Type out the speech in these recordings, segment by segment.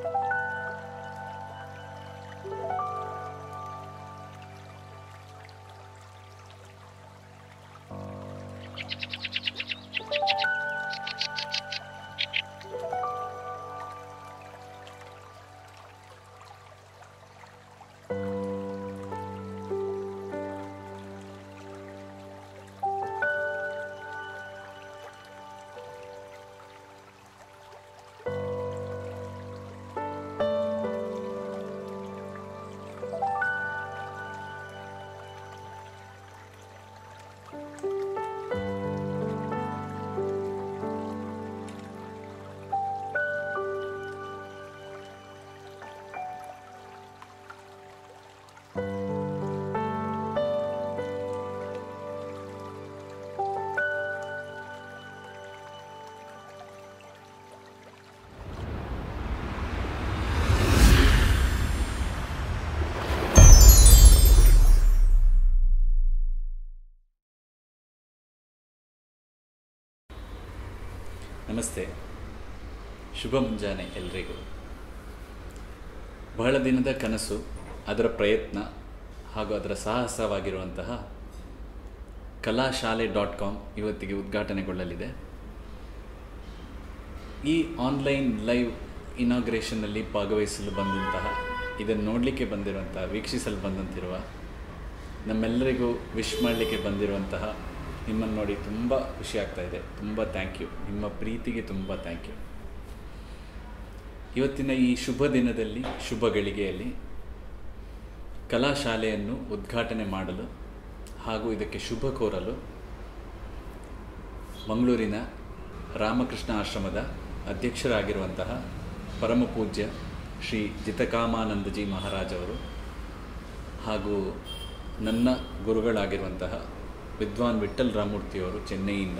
ನಮಸ್ತೆ ಶುಭ ಮುಂಜಾನೆ ಎಲ್ರಿಗೂ ಬಹಳ ದಿನದ ಕನಸು ಅದರ ಪ್ರಯತ್ನ ಹಾಗೂ ಅದರ ಸಾಹಸವಾಗಿರುವಂತಹ ಕಲಾಶಾಲೆ ಡಾಟ್ ಕಾಮ್ ಇವತ್ತಿಗೆ ಉದ್ಘಾಟನೆಗೊಳ್ಳಲಿದೆ ಈ ಆನ್ಲೈನ್ ಲೈವ್ ಇನಾಗ್ರೇಷನ್ನಲ್ಲಿ ಭಾಗವಹಿಸಲು ಬಂದಂತಹ ಇದನ್ನು ನೋಡಲಿಕ್ಕೆ ಬಂದಿರುವಂತಹ ವೀಕ್ಷಿಸಲು ಬಂದಂತಿರುವ ನಮ್ಮೆಲ್ಲರಿಗೂ ವಿಶ್ ಮಾಡಲಿಕ್ಕೆ ಬಂದಿರುವಂತಹ ನಿಮ್ಮನ್ನು ನೋಡಿ ತುಂಬ ಖುಷಿ ಆಗ್ತಾ ಇದೆ ತುಂಬ ಥ್ಯಾಂಕ್ ಯು ನಿಮ್ಮ ಪ್ರೀತಿಗೆ ತುಂಬ ಥ್ಯಾಂಕ್ ಯು ಇವತ್ತಿನ ಈ ಶುಭ ದಿನದಲ್ಲಿ ಶುಭ ಗಳಿಗೆಯಲ್ಲಿ ಕಲಾಶಾಲೆಯನ್ನು ಉದ್ಘಾಟನೆ ಮಾಡಲು ಹಾಗೂ ಇದಕ್ಕೆ ಶುಭ ಕೋರಲು ಮಂಗಳೂರಿನ ರಾಮಕೃಷ್ಣ ಆಶ್ರಮದ ಅಧ್ಯಕ್ಷರಾಗಿರುವಂತಹ ಪರಮ ಪೂಜ್ಯ ಶ್ರೀ ಜಿತಕಾಮಾನಂದಜಿ ಮಹಾರಾಜ್ ಅವರು ಹಾಗೂ ನನ್ನ ಗುರುಗಳಾಗಿರುವಂತಹ ವಿದ್ವಾನ್ ವಿಠ್ಠಲ್ ರಾಮೂರ್ತಿಯವರು ಚೆನ್ನೈಯಿಂದ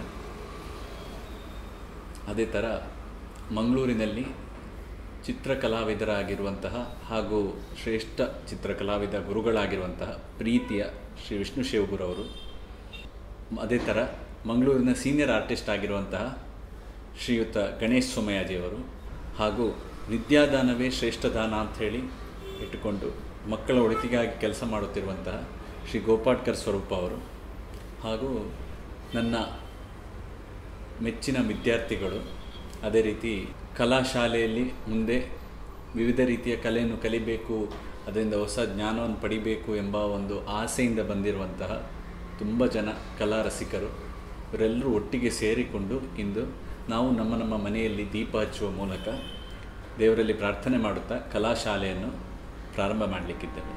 ಅದೇ ಥರ ಮಂಗಳೂರಿನಲ್ಲಿ ಚಿತ್ರಕಲಾವಿದರಾಗಿರುವಂತಹ ಹಾಗೂ ಶ್ರೇಷ್ಠ ಚಿತ್ರಕಲಾವಿದ ಗುರುಗಳಾಗಿರುವಂತಹ ಪ್ರೀತಿಯ ಶ್ರೀ ವಿಷ್ಣು ಶಿವಗುರವರು ಅದೇ ಥರ ಮಂಗಳೂರಿನ ಸೀನಿಯರ್ ಆರ್ಟಿಸ್ಟ್ ಆಗಿರುವಂತಹ ಶ್ರೀಯುತ ಗಣೇಶ್ ಸೋಮಯಾಜಿಯವರು ಹಾಗೂ ವಿದ್ಯಾದಾನವೇ ಶ್ರೇಷ್ಠ ದಾನ ಅಂಥೇಳಿ ಇಟ್ಟುಕೊಂಡು ಮಕ್ಕಳ ಒಳಿತಿಗಾಗಿ ಕೆಲಸ ಮಾಡುತ್ತಿರುವಂತಹ ಶ್ರೀ ಗೋಪಾಟ್ಕರ್ ಸ್ವರೂಪ ಅವರು ಹಾಗೂ ನನ್ನ ಮೆಚ್ಚಿನ ವಿದ್ಯಾರ್ಥಿಗಳು ಅದೇ ರೀತಿ ಕಲಾಶಾಲೆಯಲ್ಲಿ ಮುಂದೆ ವಿವಿಧ ರೀತಿಯ ಕಲೆಯನ್ನು ಕಲಿಬೇಕು ಅದರಿಂದ ಹೊಸ ಜ್ಞಾನವನ್ನು ಪಡಿಬೇಕು ಎಂಬ ಒಂದು ಆಸೆಯಿಂದ ಬಂದಿರುವಂತಹ ತುಂಬ ಜನ ಕಲಾ ರಸಿಕರು ಇವರೆಲ್ಲರೂ ಒಟ್ಟಿಗೆ ಸೇರಿಕೊಂಡು ಇಂದು ನಾವು ನಮ್ಮ ನಮ್ಮ ಮನೆಯಲ್ಲಿ ದೀಪ ಹಚ್ಚುವ ಮೂಲಕ ದೇವರಲ್ಲಿ ಪ್ರಾರ್ಥನೆ ಮಾಡುತ್ತಾ ಕಲಾಶಾಲೆಯನ್ನು ಪ್ರಾರಂಭ ಮಾಡಲಿಕ್ಕಿದ್ದೇವೆ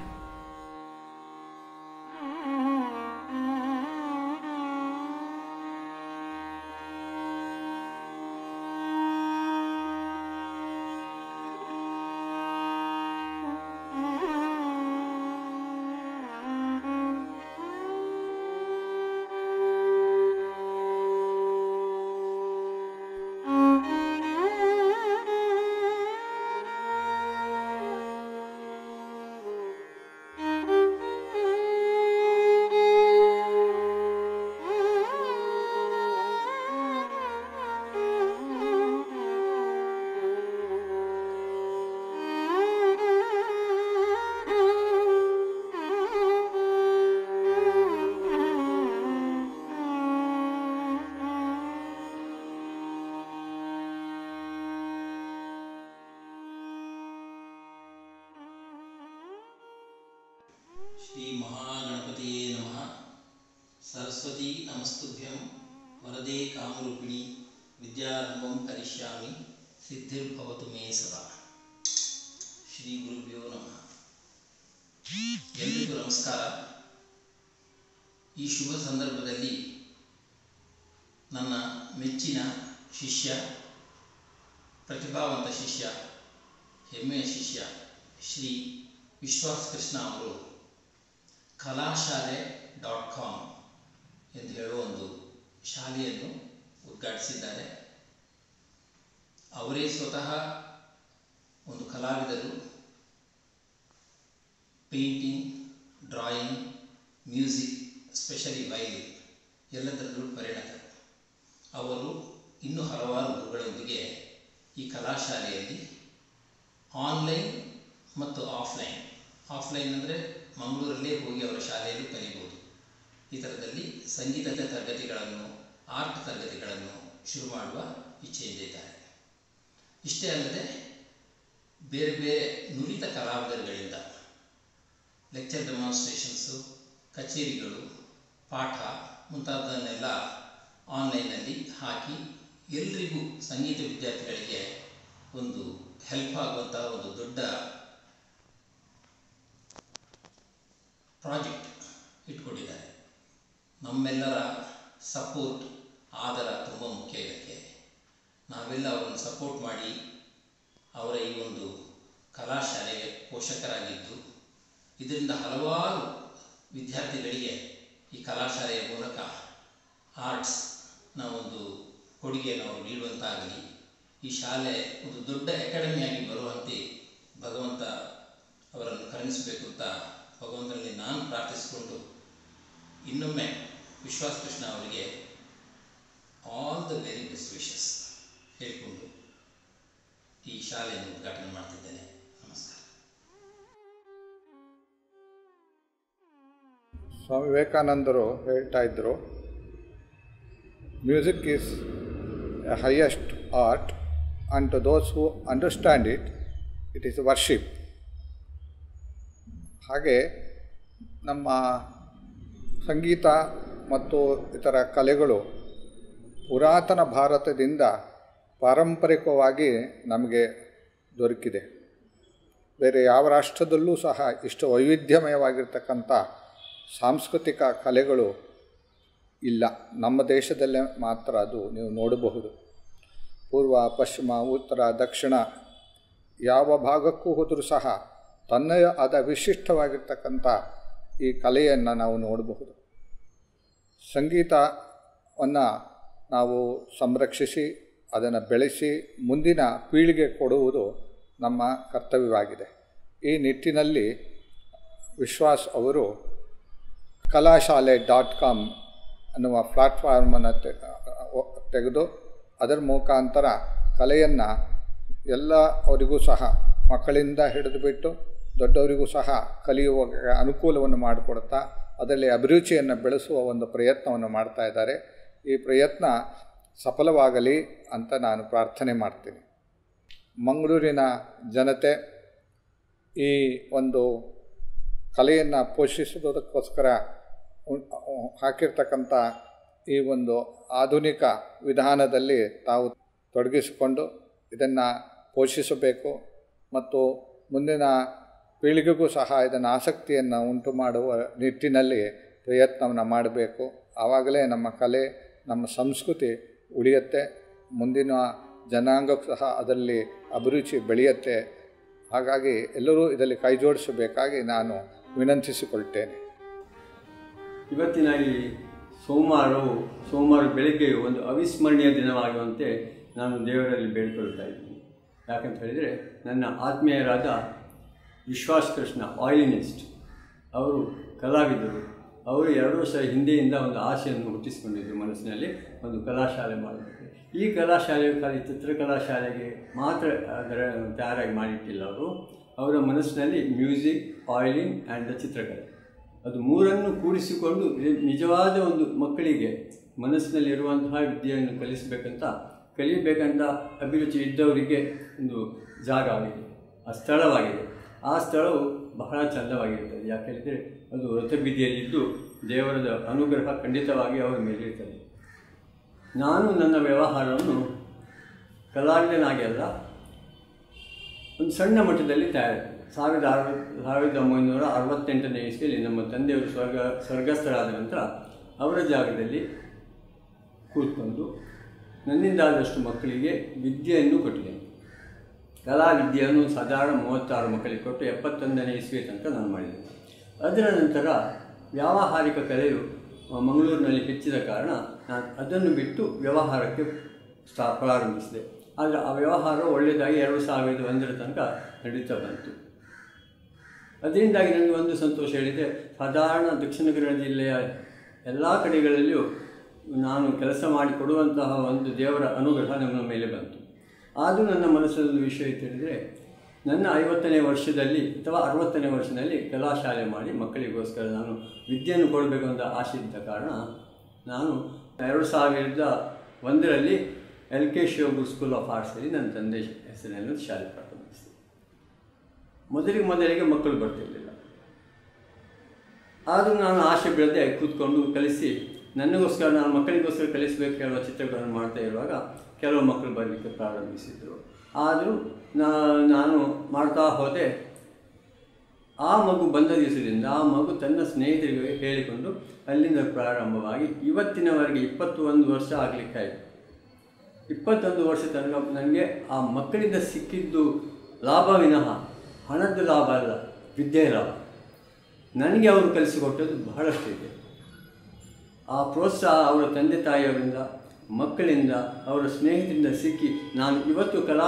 ಶ್ರೀ ಮಹಾಗಣಪತಿಯೇ ನಮಃ ಸರಸ್ವತಿ ನಮಸ್ತುಭ್ಯಂ ವರದೇ ಕಾಮರೂಪಿಣಿ ವಿದ್ಯಾರಂಭಂ ಕರಿಷ್ಯಾಮಿ ಸಿದ್ಧಿರ್ಭವತು ಮೇ ಸದಾ ಶ್ರೀ ಗುರುಭ್ಯೋ ನಮಃ ಎಲ್ರಿಗೂ ನಮಸ್ಕಾರ ಈ ಶುಭ ಸಂದರ್ಭದಲ್ಲಿ ನನ್ನ ಮೆಚ್ಚಿನ ಶಿಷ್ಯ ಪ್ರತಿಭಾವಂತ ಶಿಷ್ಯ ಹೆಮ್ಮೆಯ ಶಿಷ್ಯ ಶ್ರೀ ವಿಶ್ವಾಸ್ ಕೃಷ್ಣ ಅವರು ಕಲಾಶಾಲೆ ಡಾಟ್ ಕಾಮ್ ಎಂದು ಹೇಳುವ ಒಂದು ಶಾಲೆಯನ್ನು ಉದ್ಘಾಟಿಸಿದ್ದಾರೆ ಅವರೇ ಸ್ವತಃ ಒಂದು ಕಲಾವಿದರು painting drawing music specially violin ಎಲ್ಲದರಲ್ಲೂ ಪರಿಣತರು ಅವರು ಇನ್ನೂ ಹಲವಾರು ಗುರುಗಳೊಂದಿಗೆ ಈ ಕಲಾಶಾಲೆಯಲ್ಲಿ ಆನ್ಲೈನ್ ಮತ್ತು ಆಫ್ಲೈನ್ ಆಫ್ಲೈನ್ ಅಂದರೆ ಮಂಗಳೂರಲ್ಲೇ ಹೋಗಿ ಅವರ ಶಾಲೆಯಲ್ಲಿ ಕಲಿಬೋದು ಈ ಥರದಲ್ಲಿ ಸಂಗೀತದ ತರಗತಿಗಳನ್ನು ಆರ್ಟ್ ತರಗತಿಗಳನ್ನು ಶುರು ಮಾಡುವ ಇಚ್ಛೆಯಿಂದಿದ್ದಾರೆ ಇಷ್ಟೇ ಅಲ್ಲದೆ ಬೇರೆ ಬೇರೆ ನುರಿತ ಕಲಾವಿದರುಗಳಿಂದ ಲೆಕ್ಚರ್ ಡೆಮಾನ್ಸ್ಟ್ರೇಷನ್ಸು ಕಚೇರಿಗಳು ಪಾಠ ಮುಂತಾದನ್ನೆಲ್ಲ ಆನ್ಲೈನಲ್ಲಿ ಹಾಕಿ ಎಲ್ರಿಗೂ ಸಂಗೀತ ವಿದ್ಯಾರ್ಥಿಗಳಿಗೆ ಒಂದು ಹೆಲ್ಪ್ ಆಗುವಂಥ ಒಂದು ದೊಡ್ಡ ಪ್ರಾಜೆಕ್ಟ್ ಇಟ್ಕೊಂಡಿದ್ದಾರೆ ನಮ್ಮೆಲ್ಲರ ಸಪೋರ್ಟ್ ಆದರ ತುಂಬ ಮುಖ್ಯ ಇದಕ್ಕೆ ನಾವೆಲ್ಲ ಅವರನ್ನು ಸಪೋರ್ಟ್ ಮಾಡಿ ಅವರ ಈ ಒಂದು ಕಲಾಶಾಲೆಗೆ ಪೋಷಕರಾಗಿದ್ದು ಇದರಿಂದ ಹಲವಾರು ವಿದ್ಯಾರ್ಥಿಗಳಿಗೆ ಈ ಕಲಾಶಾಲೆಯ ಮೂಲಕ ಆರ್ಟ್ಸ್ನ ಒಂದು ಕೊಡುಗೆಯನ್ನು ಅವರು ನೀಡುವಂತಾಗಲಿ ಈ ಶಾಲೆ ಒಂದು ದೊಡ್ಡ ಅಕಾಡೆಮಿಯಾಗಿ ಬರುವಂತೆ ಭಗವಂತ ಅವರನ್ನು ಕರುಣಿಸಬೇಕು ಅಂತ ಭಗವಂತನಲ್ಲಿ ನಾನು ಪ್ರಾರ್ಥಿಸಿಕೊಂಡು ಇನ್ನೊಮ್ಮೆ ವಿಶ್ವಾಸ ಕೃಷ್ಣ ಅವರಿಗೆ all the very best wishes ಹೇಳಿಕೊಂಡು ಈ ಶಾಲೆಯನ್ನು ಉದ್ಘಾಟನೆ ಮಾಡ್ತಿದ್ದೇನೆ ನಮಸ್ಕಾರ ಸ್ವಾಮಿ ವಿವೇಕಾನಂದರು ಹೇಳ್ತಾ ಇದ್ದರು music is a highest art and to those who understand it it is worship ಹಾಗೆ ನಮ್ಮ ಸಂಗೀತ ಮತ್ತು ಇತರ ಕಲೆಗಳು ಪುರಾತನ ಭಾರತದಿಂದ ಪಾರಂಪರಿಕವಾಗಿ ನಮಗೆ ದೊರಕಿದೆ ಬೇರೆ ಯಾವ ರಾಷ್ಟ್ರದಲ್ಲೂ ಸಹ ಇಷ್ಟು ವೈವಿಧ್ಯಮಯವಾಗಿರ್ತಕ್ಕಂಥ ಸಾಂಸ್ಕೃತಿಕ ಕಲೆಗಳು ಇಲ್ಲ ನಮ್ಮ ದೇಶದಲ್ಲೇ ಮಾತ್ರ ಅದು ನೀವು ನೋಡಬಹುದು ಪೂರ್ವ ಪಶ್ಚಿಮ ಉತ್ತರ ದಕ್ಷಿಣ ಯಾವ ಭಾಗಕ್ಕೂ ಹೋದರೂ ಸಹ ತನ್ನದೇ ಆದ ವಿಶಿಷ್ಟವಾಗಿರ್ತಕ್ಕಂಥ ಈ ಕಲೆಯನ್ನು ನಾವು ನೋಡಬಹುದು ಸಂಗೀತವನ್ನು ನಾವು ಸಂರಕ್ಷಿಸಿ ಅದನ್ನು ಬೆಳೆಸಿ ಮುಂದಿನ ಪೀಳಿಗೆ ಕೊಡುವುದು ನಮ್ಮ ಕರ್ತವ್ಯವಾಗಿದೆ ಈ ನಿಟ್ಟಿನಲ್ಲಿ ವಿಶ್ವಾಸ್ ಅವರು ಕಲಾಶಾಲೆ ಡಾಟ್ ಕಾಮ್ ಅನ್ನುವ ಪ್ಲಾಟ್ಫಾರ್ಮನ್ನು ತೆಗೆದು ಅದರ ಮುಖಾಂತರ ಕಲೆಯನ್ನು ಎಲ್ಲ ಅವರಿಗೂ ಸಹ ಮಕ್ಕಳಿಂದ ಹಿಡಿದು ಬಿಟ್ಟು ದೊಡ್ಡವರಿಗೂ ಸಹ ಕಲಿಯುವ ಅನುಕೂಲವನ್ನು ಮಾಡಿಕೊಡ್ತಾ ಅದರಲ್ಲಿ ಅಭಿರುಚಿಯನ್ನು ಬೆಳೆಸುವ ಒಂದು ಪ್ರಯತ್ನವನ್ನು ಮಾಡ್ತಾ ಇದ್ದಾರೆ ಈ ಪ್ರಯತ್ನ ಸಫಲವಾಗಲಿ ಅಂತ ನಾನು ಪ್ರಾರ್ಥನೆ ಮಾಡ್ತೀನಿ ಮಂಗಳೂರಿನ ಜನತೆ ಈ ಒಂದು ಕಲೆಯನ್ನು ಪೋಷಿಸುವುದಕ್ಕೋಸ್ಕರ ಹಾಕಿರ್ತಕ್ಕಂಥ ಈ ಒಂದು ಆಧುನಿಕ ವಿಧಾನದಲ್ಲಿ ತಾವು ತೊಡಗಿಸಿಕೊಂಡು ಇದನ್ನು ಪೋಷಿಸಬೇಕು ಮತ್ತು ಮುಂದಿನ ಪೀಳಿಗೆಗೂ ಸಹ ಇದನ್ನು ಆಸಕ್ತಿಯನ್ನು ಉಂಟು ಮಾಡುವ ನಿಟ್ಟಿನಲ್ಲಿ ಪ್ರಯತ್ನವನ್ನು ಮಾಡಬೇಕು ಆವಾಗಲೇ ನಮ್ಮ ಕಲೆ ನಮ್ಮ ಸಂಸ್ಕೃತಿ ಉಳಿಯುತ್ತೆ ಮುಂದಿನ ಜನಾಂಗಕ್ಕೂ ಸಹ ಅದರಲ್ಲಿ ಅಭಿರುಚಿ ಬೆಳೆಯುತ್ತೆ ಹಾಗಾಗಿ ಎಲ್ಲರೂ ಇದರಲ್ಲಿ ಕೈ ಜೋಡಿಸಬೇಕಾಗಿ ನಾನು ವಿನಂತಿಸಿಕೊಳ್ತೇನೆ ಇವತ್ತಿನ ಈ ಸೋಮವಾರವು ಸೋಮವಾರ ಬೆಳಗ್ಗೆಯು ಒಂದು ಅವಿಸ್ಮರಣೀಯ ದಿನವಾಗುವಂತೆ ನಾನು ದೇವರಲ್ಲಿ ಬೇಡ್ಕೊಳ್ತಾ ಇದ್ದೀನಿ ಯಾಕಂತ ಹೇಳಿದರೆ ನನ್ನ ಆತ್ಮೀಯರಾದ ವಿಶ್ವಾಸ್ ಕೃಷ್ಣ ಆಯಿಲಿನಿಸ್ಟ್ ಅವರು ಕಲಾವಿದರು ಅವರು ಎರಡು ವರ್ಷ ಹಿಂದೆಯಿಂದ ಒಂದು ಆಸೆಯನ್ನು ಹುಟ್ಟಿಸಿಕೊಂಡಿದ್ದರು ಮನಸ್ಸಿನಲ್ಲಿ ಒಂದು ಕಲಾಶಾಲೆ ಮಾಡಬೇಕು ಈ ಕಲಾಶಾಲೆಯು ಖಾಲಿ ಚಿತ್ರಕಲಾ ಶಾಲೆಗೆ ಮಾತ್ರ ಅದರ ತಯಾರಾಗಿ ಮಾಡಿಟ್ಟಿಲ್ಲ ಅವರು ಅವರ ಮನಸ್ಸಿನಲ್ಲಿ ಮ್ಯೂಸಿಕ್ ಆಯಿಲಿಂಗ್ ಆ್ಯಂಡ್ ಚಿತ್ರಕಲೆ ಅದು ಮೂರನ್ನು ಕೂಡಿಸಿಕೊಂಡು ನಿಜವಾದ ಒಂದು ಮಕ್ಕಳಿಗೆ ಮನಸ್ಸಿನಲ್ಲಿರುವಂತಹ ವಿದ್ಯೆಯನ್ನು ಕಲಿಸಬೇಕಂತ ಕಲಿಯಬೇಕಂತ ಅಭಿರುಚಿ ಇದ್ದವರಿಗೆ ಒಂದು ಜಾಗ ಆಗಿದೆ ಆ ಸ್ಥಳವಾಗಿದೆ ಆ ಸ್ಥಳವು ಬಹಳ ಚಂದವಾಗಿರುತ್ತದೆ ಯಾಕೆ ಹೇಳಿದರೆ ಅದು ರಥಬೀದಿಯಲ್ಲಿದ್ದು ದೇವರದ ಅನುಗ್ರಹ ಖಂಡಿತವಾಗಿ ಅವರ ಮೇಲೆ ಇರ್ತದೆ ನಾನು ನನ್ನ ವ್ಯವಹಾರವನ್ನು ಕಲಾವಿದನಾಗಿ ಅಲ್ಲ ಒಂದು ಸಣ್ಣ ಮಟ್ಟದಲ್ಲಿ ತಯಾರಿ ಸಾವಿರದ ಅರವತ್ತು ಸಾವಿರದ ಒಂಬೈನೂರ ಅರವತ್ತೆಂಟನೇ ಇಸ್ವಿಯಲ್ಲಿ ನಮ್ಮ ತಂದೆಯವರು ಸ್ವರ್ಗ ಸ್ವರ್ಗಸ್ಥರಾದ ನಂತರ ಅವರ ಜಾಗದಲ್ಲಿ ಕೂತ್ಕೊಂಡು ನನ್ನಿಂದಾದಷ್ಟು ಮಕ್ಕಳಿಗೆ ವಿದ್ಯೆಯನ್ನು ಕೊಟ್ಟಿದ್ದೇನೆ ಕಲಾ ವಿದ್ಯೆಯನ್ನು ಸಾಧಾರಣ ಮೂವತ್ತಾರು ಮಕ್ಕಳಿಗೆ ಕೊಟ್ಟು ಎಪ್ಪತ್ತೊಂದನೇ ಇಸ್ವಿ ತನಕ ನಾನು ಮಾಡಿದ್ದೇನೆ ಅದರ ನಂತರ ವ್ಯಾವಹಾರಿಕ ಕಲೆಯು ಮಂಗಳೂರಿನಲ್ಲಿ ಹೆಚ್ಚಿದ ಕಾರಣ ನಾನು ಅದನ್ನು ಬಿಟ್ಟು ವ್ಯವಹಾರಕ್ಕೆ ಸ್ಟಾ ಪ್ರಾರಂಭಿಸಿದೆ ಆದರೆ ಆ ವ್ಯವಹಾರ ಒಳ್ಳೆಯದಾಗಿ ಎರಡು ಸಾವಿರದ ಒಂದರ ತನಕ ನಡೀತಾ ಬಂತು ಅದರಿಂದಾಗಿ ನನಗೆ ಒಂದು ಸಂತೋಷ ಹೇಳಿದೆ ಸಾಧಾರಣ ದಕ್ಷಿಣ ಕನ್ನಡ ಜಿಲ್ಲೆಯ ಎಲ್ಲ ಕಡೆಗಳಲ್ಲಿಯೂ ನಾನು ಕೆಲಸ ಮಾಡಿ ಕೊಡುವಂತಹ ಒಂದು ದೇವರ ಅನುಗ್ರಹ ನಮ್ಮ ಮೇಲೆ ಬಂತು ಆದರೂ ನನ್ನ ಮನಸ್ಸಲ್ಲಿ ವಿಷಯ ಹೇಳಿದರೆ ನನ್ನ ಐವತ್ತನೇ ವರ್ಷದಲ್ಲಿ ಅಥವಾ ಅರವತ್ತನೇ ವರ್ಷದಲ್ಲಿ ಕಲಾಶಾಲೆ ಮಾಡಿ ಮಕ್ಕಳಿಗೋಸ್ಕರ ನಾನು ವಿದ್ಯೆಯನ್ನು ಕೊಡಬೇಕು ಅಂತ ಆಸೆ ಇದ್ದ ಕಾರಣ ನಾನು ಎರಡು ಸಾವಿರದ ಒಂದರಲ್ಲಿ L K Shivaguru school of ಆರ್ಟ್ಸಲ್ಲಿ ನನ್ನ ತಂದೆ ಹೆಸರಿನಲ್ಲಿ ಒಂದು ಶಾಲೆ ಪ್ರಾರಂಭಿಸಿದೆ ಮೊದಲಿಗೆ ಮೊದಲಿಗೆ ಮಕ್ಕಳು ಬರ್ತಿರಲಿಲ್ಲ ಆದರೂ ನಾನು ಆಸೆ ಬೀಳದೆ ಕೂತ್ಕೊಂಡು ಕಲಿಸಿ ನನಗೋಸ್ಕರ ನಾನು ಮಕ್ಕಳಿಗೋಸ್ಕರ ಕಲಿಸಬೇಕು ಹೇಳುವ ಚಿತ್ರಗಳನ್ನು ಮಾಡ್ತಾ ಇರುವಾಗ ಕೆಲವು ಮಕ್ಕಳು ಬರಲಿಕ್ಕೆ ಪ್ರಾರಂಭಿಸಿದರು ಆದರೂ ನಾನು ಮಾಡ್ತಾ ಹೋದೆ ಆ ಮಗು ಬಂದ ದಿವಸದಿಂದ ಆ ಮಗು ತನ್ನ ಸ್ನೇಹಿತರಿಗೆ ಹೇಳಿಕೊಂಡು ಅಲ್ಲಿಂದ ಪ್ರಾರಂಭವಾಗಿ ಇವತ್ತಿನವರೆಗೆ ಇಪ್ಪತ್ತೊಂದು ವರ್ಷ ಆಗಲಿಕ್ಕಾಯಿತು ಇಪ್ಪತ್ತೊಂದು ವರ್ಷ ತನಕ ನನಗೆ ಆ ಮಕ್ಕಳಿಂದ ಸಿಕ್ಕಿದ್ದು ಲಾಭ ವಿನಃ ಹಣದ ಲಾಭ ಅಲ್ಲ ವಿದ್ಯೆಯ ಲಾಭ ನನಗೆ ಅವರು ಕಲಿಸಿಕೊಟ್ಟದ್ದು ಬಹಳಷ್ಟಿದೆ ಆ ಪ್ರೋತ್ಸಾಹ ಅವರ ತಂದೆ ತಾಯಿಯವರಿಂದ ಮಕ್ಕಳಿಂದ ಅವರ ಸ್ನೇಹಿತರಿಂದ ಸಿಕ್ಕಿ ನಾನು ಇವತ್ತು ಕಲಾ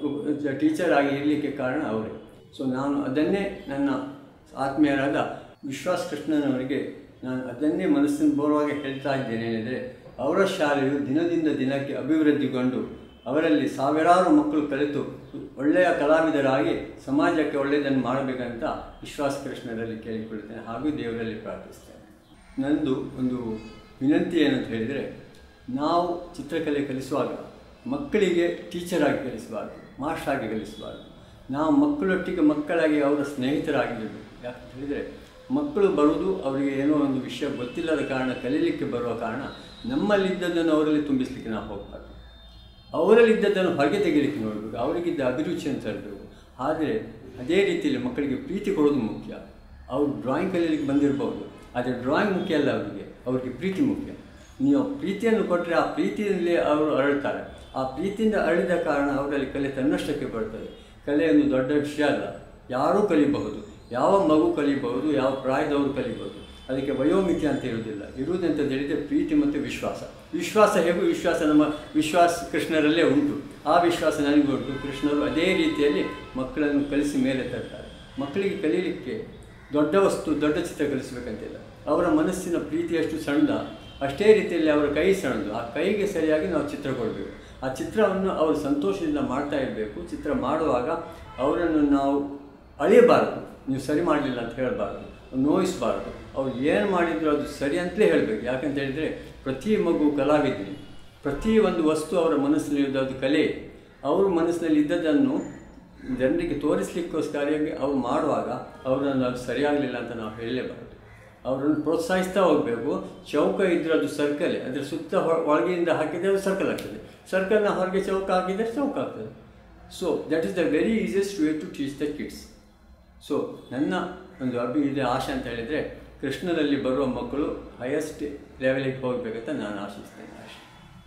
ಟೀಚರ್ ಆಗಿ ಇರಲಿಕ್ಕೆ ಕಾರಣ ಅವರೇ ಸೊ ನಾನು ಅದನ್ನೇ ನನ್ನ ಆತ್ಮೀಯರಾದ ವಿಶ್ವಾಸ್ ಕೃಷ್ಣನವರಿಗೆ ನಾನು ಅದನ್ನೇ ಮನಸ್ಸಿನ ಬೋರುವಾಗಿ ಹೇಳ್ತಾ ಇದ್ದೇನೆ ಏನೆಂದರೆ ಅವರ ಶಾಲೆಯು ದಿನದಿಂದ ದಿನಕ್ಕೆ ಅಭಿವೃದ್ಧಿಗೊಂಡು ಅವರಲ್ಲಿ ಸಾವಿರಾರು ಮಕ್ಕಳು ಕಲಿತು ಒಳ್ಳೆಯ ಕಲಾವಿದರಾಗಿ ಸಮಾಜಕ್ಕೆ ಒಳ್ಳೆಯದನ್ನು ಮಾಡಬೇಕಂತ ವಿಶ್ವಾಸ ಕೃಷ್ಣರಲ್ಲಿ ಕೇಳಿಕೊಳ್ಳುತ್ತೇನೆ ಹಾಗೂ ದೇವರಲ್ಲಿ ಪ್ರಾರ್ಥಿಸ್ತೇನೆ ನಂದು ಒಂದು ವಿನಂತಿ ಏನಂತ ಹೇಳಿದರೆ ನಾವು ಚಿತ್ರಕಲೆ ಕಲಿಸುವಾಗ ಮಕ್ಕಳಿಗೆ ಟೀಚರಾಗಿ ಕಲಿಸಬಾರ್ದು ಮಾಸ್ಟ್ರಾಗಿ ಕಲಿಸಬಾರ್ದು ನಾವು ಮಕ್ಕಳೊಟ್ಟಿಗೆ ಮಕ್ಕಳಾಗಿ ಅವರ ಸ್ನೇಹಿತರಾಗಿರಬೇಕು ಯಾಕಂತ ಹೇಳಿದರೆ ಮಕ್ಕಳು ಬರುವುದು ಅವರಿಗೆ ಏನೋ ಒಂದು ವಿಷಯ ಗೊತ್ತಿಲ್ಲದ ಕಾರಣ ಕಲೀಲಿಕ್ಕೆ ಬರುವ ಕಾರಣ ನಮ್ಮಲ್ಲಿದ್ದದ್ದನ್ನು ಅವರಲ್ಲಿ ತುಂಬಿಸಲಿಕ್ಕೆ ನಾವು ಹೋಗಬಾರ್ದು ಅವರಲ್ಲಿದ್ದದ್ದನ್ನು ಹೊರಗೆ ತೆಗಿಲಿಕ್ಕೆ ನೋಡಬೇಕು ಅವರಿಗಿದ್ದ ಅಭಿರುಚಿಯನ್ನು ತರಬೇಕು ಆದರೆ ಅದೇ ರೀತಿಯಲ್ಲಿ ಮಕ್ಕಳಿಗೆ ಪ್ರೀತಿ ಕೊಡೋದು ಮುಖ್ಯ ಅವರು ಡ್ರಾಯಿಂಗ್ ಕಲೀಲಿಕ್ಕೆ ಬಂದಿರಬಹುದು ಆದರೆ ಡ್ರಾಯಿಂಗ್ ಮುಖ್ಯ ಅಲ್ಲ ಅವರಿಗೆ ಅವರಿಗೆ ಪ್ರೀತಿ ಮುಖ್ಯ ನೀವು ಪ್ರೀತಿಯನ್ನು ಕೊಟ್ಟರೆ ಆ ಪ್ರೀತಿಯಲ್ಲಿ ಅವರು ಅರಳ್ತಾರೆ ಆ ಪ್ರೀತಿಯಿಂದ ಅರಳಿದ ಕಾರಣ ಅವರಲ್ಲಿ ಕಲೆ ತನ್ನಷ್ಟಕ್ಕೆ ಬರ್ತದೆ ಕಲೆ ಒಂದು ದೊಡ್ಡ ವಿಷಯ ಅಲ್ಲ ಯಾರೂ ಕಲಿಬಹುದು ಯಾವ ಮಗು ಕಲಿಬಹುದು ಯಾವ ಪ್ರಾಯದವರು ಕಲಿಬಹುದು ಅದಕ್ಕೆ ವಯೋಮಿತಿ ಅಂತ ಇರುವುದಿಲ್ಲ ಇರುವುದಂತ ಹೇಳಿದರೆ ಪ್ರೀತಿ ಮತ್ತು ವಿಶ್ವಾಸ ವಿಶ್ವಾಸ ಹೇಗೂ ವಿಶ್ವಾಸ ನಮ್ಮ ವಿಶ್ವಾಸ ಕೃಷ್ಣರಲ್ಲೇ ಉಂಟು ಆ ವಿಶ್ವಾಸ ನನಗೂ ಉಂಟು ಕೃಷ್ಣರು ಅದೇ ರೀತಿಯಲ್ಲಿ ಮಕ್ಕಳನ್ನು ಕಲಿಸಿ ಮೇಲೆ ತರ್ತಾರೆ ಮಕ್ಕಳಿಗೆ ಕಲೀಲಿಕ್ಕೆ ದೊಡ್ಡ ವಸ್ತು ದೊಡ್ಡ ಚಿತ್ರ ಕಲಿಸಬೇಕಂತಿಲ್ಲ ಅವರ ಮನಸ್ಸಿನ ಪ್ರೀತಿಯಷ್ಟು ಸಣ್ಣ ಅಷ್ಟೇ ರೀತಿಯಲ್ಲಿ ಅವರ ಕೈ ಸಣ್ಣದು ಆ ಕೈಗೆ ಸರಿಯಾಗಿ ನಾವು ಚಿತ್ರ ಕೊಡಬೇಕು ಆ ಚಿತ್ರವನ್ನು ಅವರು ಸಂತೋಷದಿಂದ ಮಾಡ್ತಾ ಇರಬೇಕು ಚಿತ್ರ ಮಾಡುವಾಗ ಅವರನ್ನು ನಾವು ಅಳಿಯಬಾರದು ನೀವು ಸರಿ ಮಾಡಲಿಲ್ಲ ಅಂತ ಹೇಳಬಾರ್ದು ನೋಯಿಸಬಾರ್ದು ಅವ್ರು ಏನು ಮಾಡಿದ್ರು ಅದು ಸರಿ ಅಂತಲೇ ಹೇಳಬೇಕು ಯಾಕಂತ ಹೇಳಿದರೆ ಪ್ರತಿ ಮಗು ಕಲಾವಿದನೆ ಪ್ರತಿ ಒಂದು ವಸ್ತು ಅವರ ಮನಸ್ಸಿನಲ್ಲಿ ಅದು ಕಲೆ ಅವ್ರ ಮನಸ್ಸಿನಲ್ಲಿ ಇದ್ದದನ್ನು ಜನರಿಗೆ ತೋರಿಸಲಿಕ್ಕೋಸ್ಕರವಾಗಿ ಅವ್ರು ಮಾಡುವಾಗ ಅವರನ್ನು ಅದು ಸರಿಯಾಗಲಿಲ್ಲ ಅಂತ ನಾವು ಹೇಳಲೇಬಾರ್ದು ಅವರನ್ನು ಪ್ರೋತ್ಸಾಹಿಸ್ತಾ ಹೋಗಬೇಕು ಚೌಕ ಇದ್ದರೆ ಅದು ಸರ್ಕಲೇ ಅದರ ಸುತ್ತ ಒಳಗಿನಿಂದ ಹಾಕಿದರೆ ಅದು ಸರ್ಕಲ್ ಆಗ್ತದೆ ಸರ್ಕಲ್ನ ಹೊರಗೆ ಚೌಕ ಹಾಕಿದರೆ ಚೌಕ ಆಗ್ತದೆ so that is the very easiest way to teach the kids so ನನ್ನ ಒಂದು ಅಭಿ ಇದೆ ಆಶೆ ಅಂತ ಹೇಳಿದರೆ ಕೃಷ್ಣನಲ್ಲಿ ಬರುವ ಮಕ್ಕಳು ಹೈಯೆಸ್ಟ್ ಲೆವೆಲಿಗೆ ಹೋಗಬೇಕಂತ ನಾನು ಆಶಿಸ್ತೇನೆ ಅಷ್ಟೇ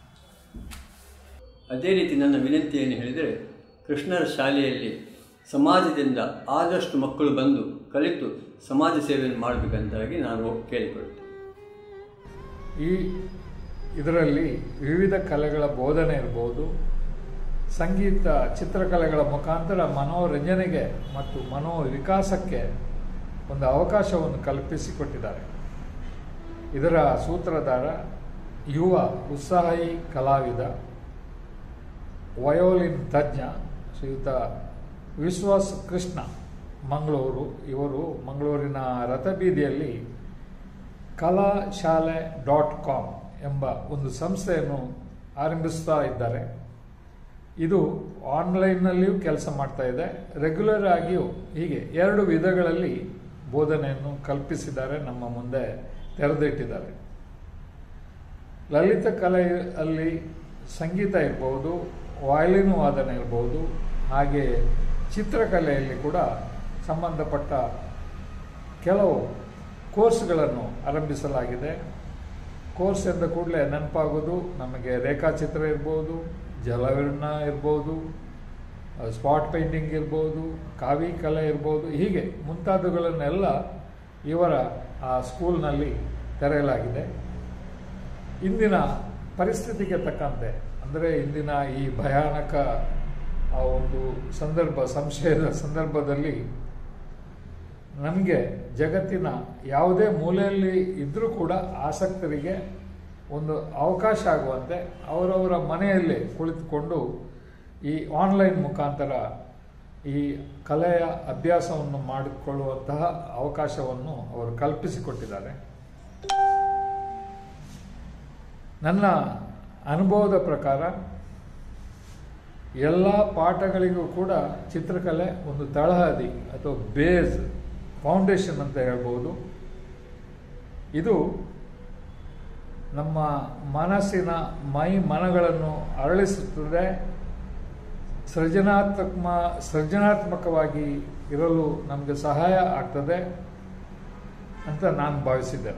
ಅದೇ ರೀತಿ ನನ್ನ ವಿನಂತಿ ಏನು ಹೇಳಿದರೆ ಕೃಷ್ಣರ ಶಾಲೆಯಲ್ಲಿ ಸಮಾಜದಿಂದ ಆದಷ್ಟು ಮಕ್ಕಳು ಬಂದು ಕಲಿತು ಸಮಾಜ ಸೇವೆಯನ್ನು ಮಾಡಬೇಕಂತಾಗಿ ನಾನು ಕೇಳಿಕೊಳ್ತೇನೆ ಈ ಇದರಲ್ಲಿ ವಿವಿಧ ಕಲೆಗಳ ಬೋಧನೆ ಇರ್ಬೋದು ಸಂಗೀತ ಚಿತ್ರಕಲೆಗಳ ಮುಖಾಂತರ ಮನೋರಂಜನೆಗೆ ಮತ್ತು ಮನೋ ವಿಕಾಸಕ್ಕೆ ಒಂದು ಅವಕಾಶವನ್ನು ಕಲ್ಪಿಸಿಕೊಟ್ಟಿದ್ದಾರೆ ಇದರ ಸೂತ್ರಧಾರ ಯುವ ಉತ್ಸಾಹಿ ಕಲಾವಿದ ವಯೋಲಿನ್ ತಜ್ಞ ಶ್ರೀಯುತ ವಿಶ್ವಾಸ್ ಕೃಷ್ಣ ಮಂಗಳೂರು ಇವರು ಮಂಗಳೂರಿನ ರಥಬೀದಿಯಲ್ಲಿ ಕಲಾ ಶಾಲೆ ಡಾಟ್ ಕಾಮ್ ಎಂಬ ಒಂದು ಸಂಸ್ಥೆಯನ್ನು ಆರಂಭಿಸ್ತಾ ಇದ್ದಾರೆ ಇದು ಆನ್ಲೈನ್ನಲ್ಲಿಯೂ ಕೆಲಸ ಮಾಡ್ತಾ ಇದೆ ರೆಗ್ಯುಲರ್ ಆಗಿಯೂ ಹೀಗೆ ಎರಡು ವಿಧಗಳಲ್ಲಿ ಬೋಧನೆಯನ್ನು ಕಲ್ಪಿಸಿದ್ದಾರೆ ನಮ್ಮ ಮುಂದೆ ತೆರೆದಿಟ್ಟಿದ್ದಾರೆ ಲಲಿತ ಕಲೆಯಲ್ಲಿ ಸಂಗೀತ ಇರ್ಬೋದು ವಯಲಿನ್ ವಾದನ ಇರ್ಬೋದು ಹಾಗೆ ಚಿತ್ರಕಲೆಯಲ್ಲಿ ಕೂಡ ಸಂಬಂಧಪಟ್ಟ ಕೆಲವು ಕೋರ್ಸ್ಗಳನ್ನು ಆರಂಭಿಸಲಾಗಿದೆ ಕೋರ್ಸ್ ಎಂದ ಕೂಡಲೇ ನೆನಪಾಗೋದು ನಮಗೆ ರೇಖಾಚಿತ್ರ ಇರ್ಬೋದು ಜಲವರ್ಣ ಇರ್ಬೋದು ಸ್ಪಾಟ್ ಪೇಂಟಿಂಗ್ ಇರ್ಬೋದು ಕಾವಿ ಕಲೆ ಇರ್ಬೋದು ಹೀಗೆ ಮುಂತಾದವುಗಳನ್ನೆಲ್ಲ ಇವರ ಆ ಸ್ಕೂಲ್ನಲ್ಲಿ ತೆರೆಯಲಾಗಿದೆ ಇಂದಿನ ಪರಿಸ್ಥಿತಿಗೆ ತಕ್ಕಂತೆ ಅಂದರೆ ಇಂದಿನ ಈ ಭಯಾನಕ ಆ ಒಂದು ಸಂದರ್ಭ ಸಂಶಯದ ಸಂದರ್ಭದಲ್ಲಿ ನಮಗೆ ಜಗತ್ತಿನ ಯಾವುದೇ ಮೂಲೆಯಲ್ಲಿ ಇದ್ದರೂ ಕೂಡ ಆಸಕ್ತರಿಗೆ ಒಂದು ಅವಕಾಶ ಆಗುವಂತೆ ಅವರವರ ಮನೆಯಲ್ಲೇ ಕುಳಿತುಕೊಂಡು ಈ ಆನ್ಲೈನ್ ಮುಖಾಂತರ ಈ ಕಲೆಯ ಅಭ್ಯಾಸವನ್ನು ಮಾಡಿಕೊಳ್ಳುವಂತಹ ಅವಕಾಶವನ್ನು ಅವರು ಕಲ್ಪಿಸಿಕೊಟ್ಟಿದ್ದಾರೆ ನನ್ನ ಅನುಭವದ ಪ್ರಕಾರ ಎಲ್ಲ ಪಾಠಗಳಿಗೂ ಕೂಡ ಚಿತ್ರಕಲೆ ಒಂದು ತಳಹದಿ ಅಥವಾ ಬೇಸ್ ಫೌಂಡೇಶನ್ ಅಂತ ಹೇಳ್ಬೋದು ಇದು ನಮ್ಮ ಮನಸ್ಸಿನ ಮೈ ಮನಗಳನ್ನು ಅರಳಿಸುತ್ತದೆ ಸೃಜನಾತ್ಮಕ ಸೃಜನಾತ್ಮಕವಾಗಿ ಇರಲು ನಮಗೆ ಸಹಾಯ ಆಗ್ತದೆ ಅಂತ ನಾನು ಭಾವಿಸಿದ್ದೆ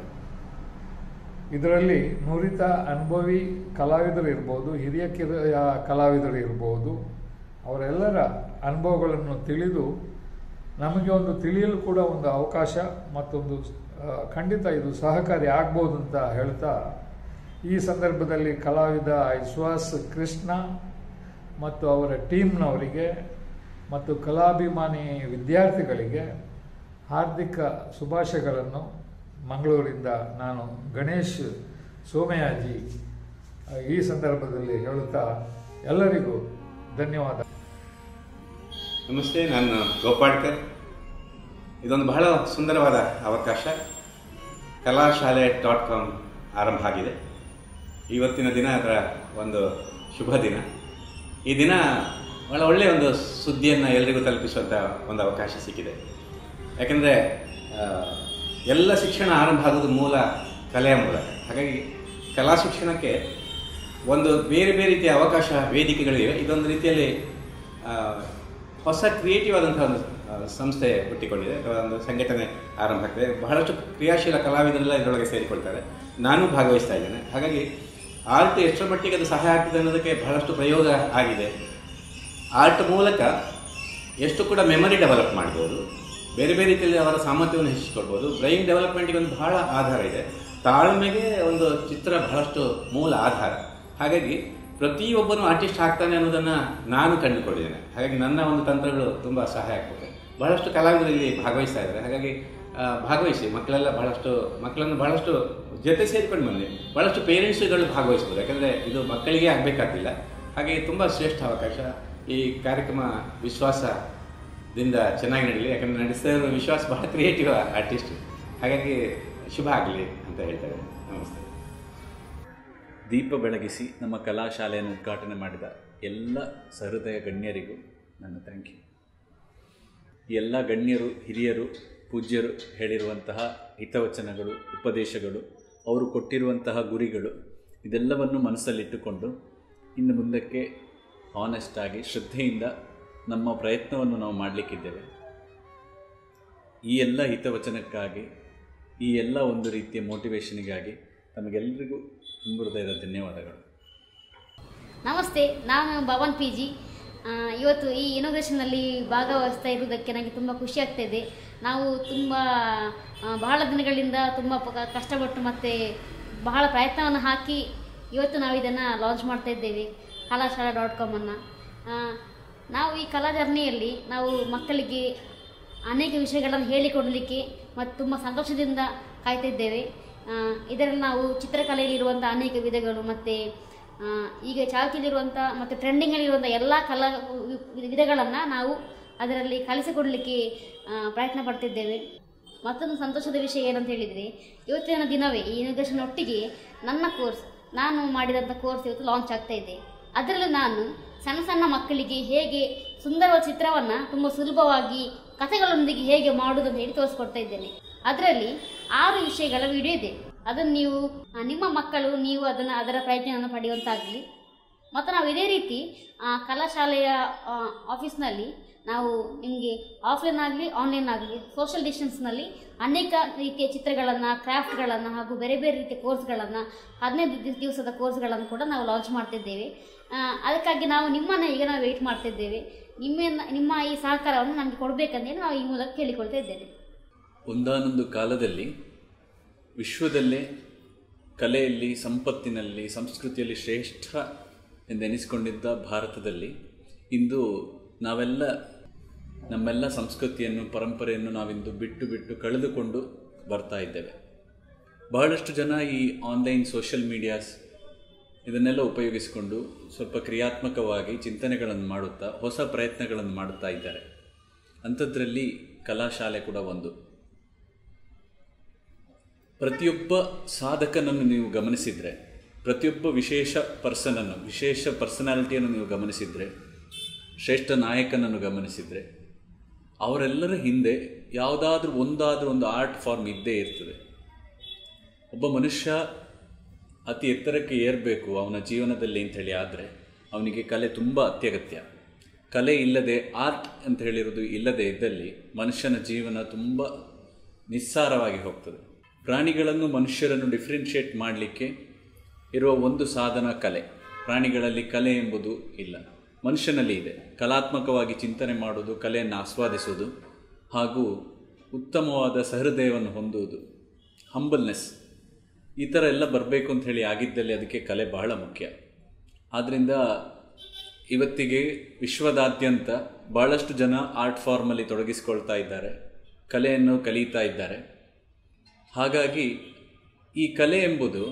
ಇದರಲ್ಲಿ ನುರಿತ ಅನುಭವಿ ಕಲಾವಿದರು ಇರ್ಬೋದು ಹಿರಿಯ ಕಿರಿಯ ಕಲಾವಿದರು ಇರ್ಬೋದು ಅವರೆಲ್ಲರ ಅನುಭವಗಳನ್ನು ತಿಳಿದು ನಮಗೆ ಒಂದು ತಿಳಿಯಲು ಕೂಡ ಒಂದು ಅವಕಾಶ ಮತ್ತೊಂದು ಆ, ಖಂಡಿತ ಇದು ಸಹಕಾರಿ ಆಗ್ಬೋದು ಅಂತ ಹೇಳ್ತಾ ಈ ಸಂದರ್ಭದಲ್ಲಿ ಕಲಾವಿದ ವಿಶ್ವಾಸ್ ಕೃಷ್ಣ ಮತ್ತು ಅವರ ಟೀಮ್ನವರಿಗೆ ಮತ್ತು ಕಲಾಭಿಮಾನಿ ವಿದ್ಯಾರ್ಥಿಗಳಿಗೆ ಹಾರ್ದಿಕ ಶುಭಾಶಯಗಳನ್ನು ಮಂಗಳೂರಿಂದ ನಾನು ಗಣೇಶ್ ಸೋಮಯಾಜಿ ಆ, ಈ ಸಂದರ್ಭದಲ್ಲಿ ಹೇಳುತ್ತಾ ಎಲ್ಲರಿಗೂ ಧನ್ಯವಾದ ನಮಸ್ತೆ ನಾನು ಗೋಪಾಡ್ಕರ್ ಇದೊಂದು ಬಹಳ ಸುಂದರವಾದ ಅವಕಾಶ ಕಲಾಶಾಲೆ ಡಾಟ್ ಕಾಮ್ ಆರಂಭ ಆಗಿದೆ ಇವತ್ತಿನ ದಿನ ಅದರ ಒಂದು ಶುಭ ದಿನ ಈ ದಿನ ಬಹಳ ಒಳ್ಳೆಯ ಒಂದು ಸುದ್ದಿಯನ್ನು ಎಲ್ಲರಿಗೂ ತಲುಪಿಸುವಂಥ ಒಂದು ಅವಕಾಶ ಸಿಕ್ಕಿದೆ ಯಾಕೆಂದರೆ ಎಲ್ಲ ಶಿಕ್ಷಣ ಆರಂಭ ಆಗೋದು ಮೂಲ ಕಲೆಯ ಮೂಲಕ ಹಾಗಾಗಿ ಕಲಾ ಶಿಕ್ಷಣಕ್ಕೆ ಒಂದು ಬೇರೆ ಬೇರೆ ರೀತಿಯ ಅವಕಾಶ ವೇದಿಕೆಗಳಿವೆ ಇದೊಂದು ರೀತಿಯಲ್ಲಿ ಆ, ಹೊಸ ಕ್ರಿಯೇಟಿವ್ ಆದಂಥ ಒಂದು ಆ, ಸಂಸ್ಥೆ ಹುಟ್ಟಿಕೊಂಡಿದೆ ಅಥವಾ ಒಂದು ಸಂಘಟನೆ ಆರಂಭ ಆಗ್ತದೆ ಬಹಳಷ್ಟು ಕ್ರಿಯಾಶೀಲ ಕಲಾವಿದರೆಲ್ಲ ಇದರೊಳಗೆ ಸೇರಿಕೊಳ್ತಾರೆ ನಾನು ಭಾಗವಹಿಸ್ತಾ ಇದ್ದೇನೆ ಹಾಗಾಗಿ ಆರ್ಟ್ ಎಷ್ಟರ ಮಟ್ಟಿಗೆ ಅದು ಸಹಾಯ ಆಗ್ತದೆ ಅನ್ನೋದಕ್ಕೆ ಬಹಳಷ್ಟು ಪ್ರಯೋಗ ಆಗಿದೆ ಆರ್ಟ್ ಮೂಲಕ ಎಷ್ಟು ಕೂಡ ಮೆಮರಿ ಡೆವಲಪ್ ಮಾಡ್ಬೋದು ಬೇರೆ ಬೇರೆ ರೀತಿಯಲ್ಲಿ ಅವರ ಸಾಮರ್ಥ್ಯವನ್ನು ಹೆಚ್ಚಿಸ್ಕೊಳ್ಬೋದು ಬ್ರೈನ್ ಡೆವಲಪ್ಮೆಂಟ್ಗೆ ಒಂದು ಬಹಳ ಆಧಾರ ಇದೆ ತಾಳ್ಮೆಗೆ ಒಂದು ಚಿತ್ರ ಬಹಳಷ್ಟು ಮೂಲ ಆಧಾರ ಹಾಗಾಗಿ ಪ್ರತಿಯೊಬ್ಬನು ಆರ್ಟಿಸ್ಟ್ ಆಗ್ತಾನೆ ಅನ್ನೋದನ್ನು ನಾನು ಕಂಡುಕೊಂಡಿದ್ದೇನೆ ಹಾಗಾಗಿ ನನ್ನ ಒಂದು ತಂತ್ರಗಳು ತುಂಬ ಸಹಾಯ ಆಗ್ತದೆ ಬಹಳಷ್ಟು ಕಲಾವಿದರು ಇಲ್ಲಿ ಭಾಗವಹಿಸ್ತಾ ಇದ್ದಾರೆ ಹಾಗಾಗಿ ಆ, ಭಾಗವಹಿಸಿ ಮಕ್ಕಳೆಲ್ಲ ಬಹಳಷ್ಟು ಮಕ್ಕಳನ್ನು ಬಹಳಷ್ಟು ಜೊತೆ ಸೇರಿಕೊಂಡು ಬನ್ನಿ ಬಹಳಷ್ಟು ಪೇರೆಂಟ್ಸ್ಗಳು ಭಾಗವಹಿಸ್ಬೋದು ಯಾಕಂದರೆ ಇದು ಮಕ್ಕಳಿಗೆ ಆಗಬೇಕಾಗಿಲ್ಲ ಹಾಗೆ ತುಂಬ ಶ್ರೇಷ್ಠ ಅವಕಾಶ ಈ ಕಾರ್ಯಕ್ರಮ ವಿಶ್ವಾಸದಿಂದ ಚೆನ್ನಾಗಿ ನಡೀಲಿ ಯಾಕಂದರೆ ನಡೆಸ್ತಾ ಇರೋ ವಿಶ್ವಾಸ ಬಹಳ ಕ್ರಿಯೇಟಿವ್ ಆರ್ಟಿಸ್ಟ್ ಹಾಗಾಗಿ ಶುಭ ಆಗಲಿ ಅಂತ ಹೇಳ್ತಾರೆ ನಮಸ್ತೆ ದೀಪ ಬೆಳಗಿಸಿ ನಮ್ಮ ಕಲಾಶಾಲೆಯನ್ನು ಉದ್ಘಾಟನೆ ಮಾಡಿದ ಎಲ್ಲ ಸಹೃದಯ ಗಣ್ಯರಿಗೂ ನನ್ನ ಥ್ಯಾಂಕ್ ಯು ಈ ಎಲ್ಲ ಗಣ್ಯರು ಹಿರಿಯರು ಪೂಜ್ಯರು ಹೇಳಿರುವಂತಹ ಹಿತವಚನಗಳು ಉಪದೇಶಗಳು ಅವರು ಕೊಟ್ಟಿರುವಂತಹ ಗುರಿಗಳು ಇದೆಲ್ಲವನ್ನು ಮನಸ್ಸಲ್ಲಿಟ್ಟುಕೊಂಡು ಇನ್ನು ಮುಂದಕ್ಕೆ ಆನೆಸ್ಟ್ ಆಗಿ ಶ್ರದ್ಧೆಯಿಂದ ನಮ್ಮ ಪ್ರಯತ್ನವನ್ನು ನಾವು ಮಾಡಲಿಕ್ಕಿದ್ದೇವೆ ಈ ಎಲ್ಲ ಹಿತವಚನಕ್ಕಾಗಿ ಈ ಎಲ್ಲ ಒಂದು ರೀತಿಯ ಮೋಟಿವೇಶನಿಗಾಗಿ ತಮಗೆಲ್ಲರಿಗೂ ತುಂಬ ಹೃದಯದ ಧನ್ಯವಾದಗಳು ನಮಸ್ತೆ ನಾನು ಭವನ್ ಪಿ ಜಿ ಇವತ್ತು ಈ ಇನೋಗ್ರೇಷನ್ನಲ್ಲಿ ಭಾಗವಹಿಸ್ತಾ ಇರುವುದಕ್ಕೆ ನನಗೆ ತುಂಬ ಖುಷಿ ಆಗ್ತಾ ಇದೆ ನಾವು ತುಂಬ ಆ, ಬಹಳ ದಿನಗಳಿಂದ ತುಂಬ ಪ- ಕಷ್ಟಪಟ್ಟು ಮತ್ತು ಬಹಳ ಪ್ರಯತ್ನವನ್ನು ಹಾಕಿ ಇವತ್ತು ನಾವು ಇದನ್ನು ಲಾಂಚ್ ಮಾಡ್ತಾ ಇದ್ದೇವೆ ಕಲಾಶಾಲಾ ಡಾಟ್ ಕಾಮನ್ನು ನಾವು ಈ ಕಲಾ ಜರ್ನಿಯಲ್ಲಿ ನಾವು ಮಕ್ಕಳಿಗೆ ಅನೇಕ ವಿಷಯಗಳನ್ನು ಹೇಳಿಕೊಡಲಿಕ್ಕೆ ಮತ್ತು ತುಂಬ ಸಂತೋಷದಿಂದ ಕಾಯ್ತಾ ಇದ್ದೇವೆ ಆ, ಇದರಲ್ಲಿ ನಾವು ಚಿತ್ರಕಲೆಯಲ್ಲಿರುವಂಥ ಅನೇಕ ವಿಧಗಳು ಮತ್ತು ಆ, ಈಗ ಚಾಲ್ತಿಯಲ್ಲಿರುವಂಥ ಮತ್ತು ಟ್ರೆಂಡಿಂಗಲ್ಲಿರುವಂಥ ಎಲ್ಲ ಕಲಾ ವಿ- ವಿಧಗಳನ್ನು ನಾವು ಅದರಲ್ಲಿ ಕಲಿಸಿಕೊಡಲಿಕ್ಕೆ ಆ, ಪ್ರಯತ್ನ ಪಡ್ತಿದ್ದೇವೆ ಮತ್ತೊಂದು ಸಂತೋಷದ ವಿಷಯ ಏನಂತ ಹೇಳಿದರೆ ಇವತ್ತಿನ ದಿನವೇ ಈ ಇನೋಗ್ರೇಷನ್ ಒಟ್ಟಿಗೆ ನನ್ನ ಕೋರ್ಸ್ ನಾನು ಮಾಡಿದಂಥ ಕೋರ್ಸ್ ಇವತ್ತು ಲಾಂಚ್ ಆಗ್ತಾ ಇದೆ ಅದರಲ್ಲೂ ನಾನು ಸಣ್ಣ ಸಣ್ಣ ಮಕ್ಕಳಿಗೆ ಹೇಗೆ ಸುಂದರವಾದ ಚಿತ್ರವನ್ನು ತುಂಬ ಸುಲಭವಾಗಿ ಕಥೆಗಳೊಂದಿಗೆ ಹೇಗೆ ಮಾಡುವುದು ಅಂತ ಹೇಳಿ ತೋರಿಸ್ಕೊಡ್ತಾ ಇದ್ದೇನೆ ಅದರಲ್ಲಿ ಆರು ವಿಷಯಗಳ ವಿಡಿಯೋ ಇದೆ ಅದನ್ನು ನೀವು ಆ, ನಿಮ್ಮ ಮಕ್ಕಳು ನೀವು ಅದನ್ನು ಅದರ ಪ್ರಯತ್ನವನ್ನು ಪಡೆಯುವಂತಾಗಲಿ ಮತ್ತು ನಾವು ಇದೇ ರೀತಿ ಆ, ಕಲಾಶಾಲೆಯ ಆ, ಆಫೀಸ್ನಲ್ಲಿ ನಾವು ನಿಮಗೆ ಆಫ್ಲೈನ್ ಆಗಲಿ ಆನ್ಲೈನ್ ಆಗಲಿ ಸೋಷಿಯಲ್ ಡಿಸ್ಟೆನ್ಸ್ನಲ್ಲಿ ಅನೇಕ ರೀತಿಯ ಚಿತ್ರಗಳನ್ನು ಕ್ರಾಫ್ಟ್ಗಳನ್ನು ಹಾಗೂ ಬೇರೆ ಬೇರೆ ರೀತಿಯ ಕೋರ್ಸ್ಗಳನ್ನು ಹದಿನೈದು ದಿವ್- ದಿವಸದ ಕೋರ್ಸ್ಗಳನ್ನು ಕೂಡ ನಾವು ಲಾಂಚ್ ಮಾಡ್ತಿದ್ದೇವೆ ಆ, ಅದಕ್ಕಾಗಿ ನಾವು ನಿಮ್ಮನ್ನು ಈಗ ನಾವು ವೆಯ್ಟ್ ಮಾಡ್ತಿದ್ದೇವೆ ನಿಮ್ಮ ನಿಮ್ಮ ಈ ಸಹಕಾರವನ್ನು ನಮಗೆ ಕೊಡಬೇಕಂತೇಳಿ ನಾವು ಈ ಮೂಲಕ ಕೇಳಿಕೊಳ್ತಾ ಇದ್ದೇವೆ ಒಂದಾನೊಂದು ಕಾಲದಲ್ಲಿ ವಿಶ್ವದಲ್ಲೇ ಕಲೆಯಲ್ಲಿ ಸಂಪತ್ತಿನಲ್ಲಿ ಸಂಸ್ಕೃತಿಯಲ್ಲಿ ಶ್ರೇಷ್ಠ ಎಂದೆನಿಸಿಕೊಂಡಿದ್ದ ಭಾರತದಲ್ಲಿ ಇಂದು ನಾವೆಲ್ಲ ನಮ್ಮೆಲ್ಲ ಸಂಸ್ಕೃತಿಯನ್ನು ಪರಂಪರೆಯನ್ನು ನಾವಿಂದು ಬಿಟ್ಟು ಬಿಟ್ಟು ಕಳೆದುಕೊಂಡು ಬರ್ತಾ ಇದ್ದೇವೆ ಬಹಳಷ್ಟು ಜನ ಈ ಆನ್ಲೈನ್ ಸೋಷಿಯಲ್ ಮೀಡಿಯಾಸ್ ಇದನ್ನೆಲ್ಲ ಉಪಯೋಗಿಸಿಕೊಂಡು ಸ್ವಲ್ಪ ಕ್ರಿಯಾತ್ಮಕವಾಗಿ ಚಿಂತನೆಗಳನ್ನು ಮಾಡುತ್ತಾ ಹೊಸ ಪ್ರಯತ್ನಗಳನ್ನು ಮಾಡುತ್ತಾ ಇದ್ದಾರೆ ಅಂಥದ್ರಲ್ಲಿ ಕಲಾಶಾಲೆ ಕೂಡ ಒಂದು ಪ್ರತಿಯೊಬ್ಬ ಸಾಧಕನನ್ನು ನೀವು ಗಮನಿಸಿದರೆ ಪ್ರತಿಯೊಬ್ಬ ವಿಶೇಷ ಪರ್ಸನನ್ನು ವಿಶೇಷ ಪರ್ಸನಾಲಿಟಿಯನ್ನು ನೀವು ಗಮನಿಸಿದರೆ ಶ್ರೇಷ್ಠ ನಾಯಕನನ್ನು ಗಮನಿಸಿದರೆ ಅವರೆಲ್ಲರ ಹಿಂದೆ ಯಾವುದಾದ್ರೂ ಒಂದಾದರೂ ಒಂದು ಆರ್ಟ್ ಫಾರ್ಮ್ ಇದ್ದೇ ಇರ್ತದೆ ಒಬ್ಬ ಮನುಷ್ಯ ಅತಿ ಎತ್ತರಕ್ಕೆ ಏರಬೇಕು ಅವನ ಜೀವನದಲ್ಲಿ ಅಂಥೇಳಿ ಆದರೆ ಅವನಿಗೆ ಕಲೆ ತುಂಬ ಅತ್ಯಗತ್ಯ ಕಲೆ ಇಲ್ಲದೆ ಆರ್ಟ್ ಅಂತ ಹೇಳಿರೋದು ಇಲ್ಲದೆ ಇದ್ದಲ್ಲಿ ಮನುಷ್ಯನ ಜೀವನ ತುಂಬ ನಿಸ್ಸಾರವಾಗಿ ಹೋಗ್ತದೆ ಪ್ರಾಣಿಗಳನ್ನು ಮನುಷ್ಯರನ್ನು ಡಿಫ್ರೆನ್ಷಿಯೇಟ್ ಮಾಡಲಿಕ್ಕೆ ಇರುವ ಒಂದು ಸಾಧನ ಕಲೆ ಪ್ರಾಣಿಗಳಲ್ಲಿ ಕಲೆ ಎಂಬುದು ಇಲ್ಲ ಮನುಷ್ಯನಲ್ಲಿ ಇದೆ ಕಲಾತ್ಮಕವಾಗಿ ಚಿಂತನೆ ಮಾಡುವುದು ಕಲೆಯನ್ನು ಆಸ್ವಾದಿಸುವುದು ಹಾಗೂ ಉತ್ತಮವಾದ ಸಹೃದಯವನ್ನು ಹೊಂದುವುದು ಹಂಬಲ್ನೆಸ್ ಈ ಥರ ಎಲ್ಲ ಬರಬೇಕು ಅಂತ ಹೇಳಿ ಆಗಿದ್ದಲ್ಲಿ ಅದಕ್ಕೆ ಕಲೆ ಬಹಳ ಮುಖ್ಯ ಆದ್ದರಿಂದ ಇವತ್ತಿಗೆ ವಿಶ್ವದಾದ್ಯಂತ ಬಹಳಷ್ಟು ಜನ ಆರ್ಟ್ ಫಾರ್ಮಲ್ಲಿ ತೊಡಗಿಸಿಕೊಳ್ತಾ ಇದ್ದಾರೆ ಕಲೆಯನ್ನು ಕಲಿತಾ ಇದ್ದಾರೆ ಹಾಗಾಗಿ ಈ ಕಲೆ ಎಂಬುದು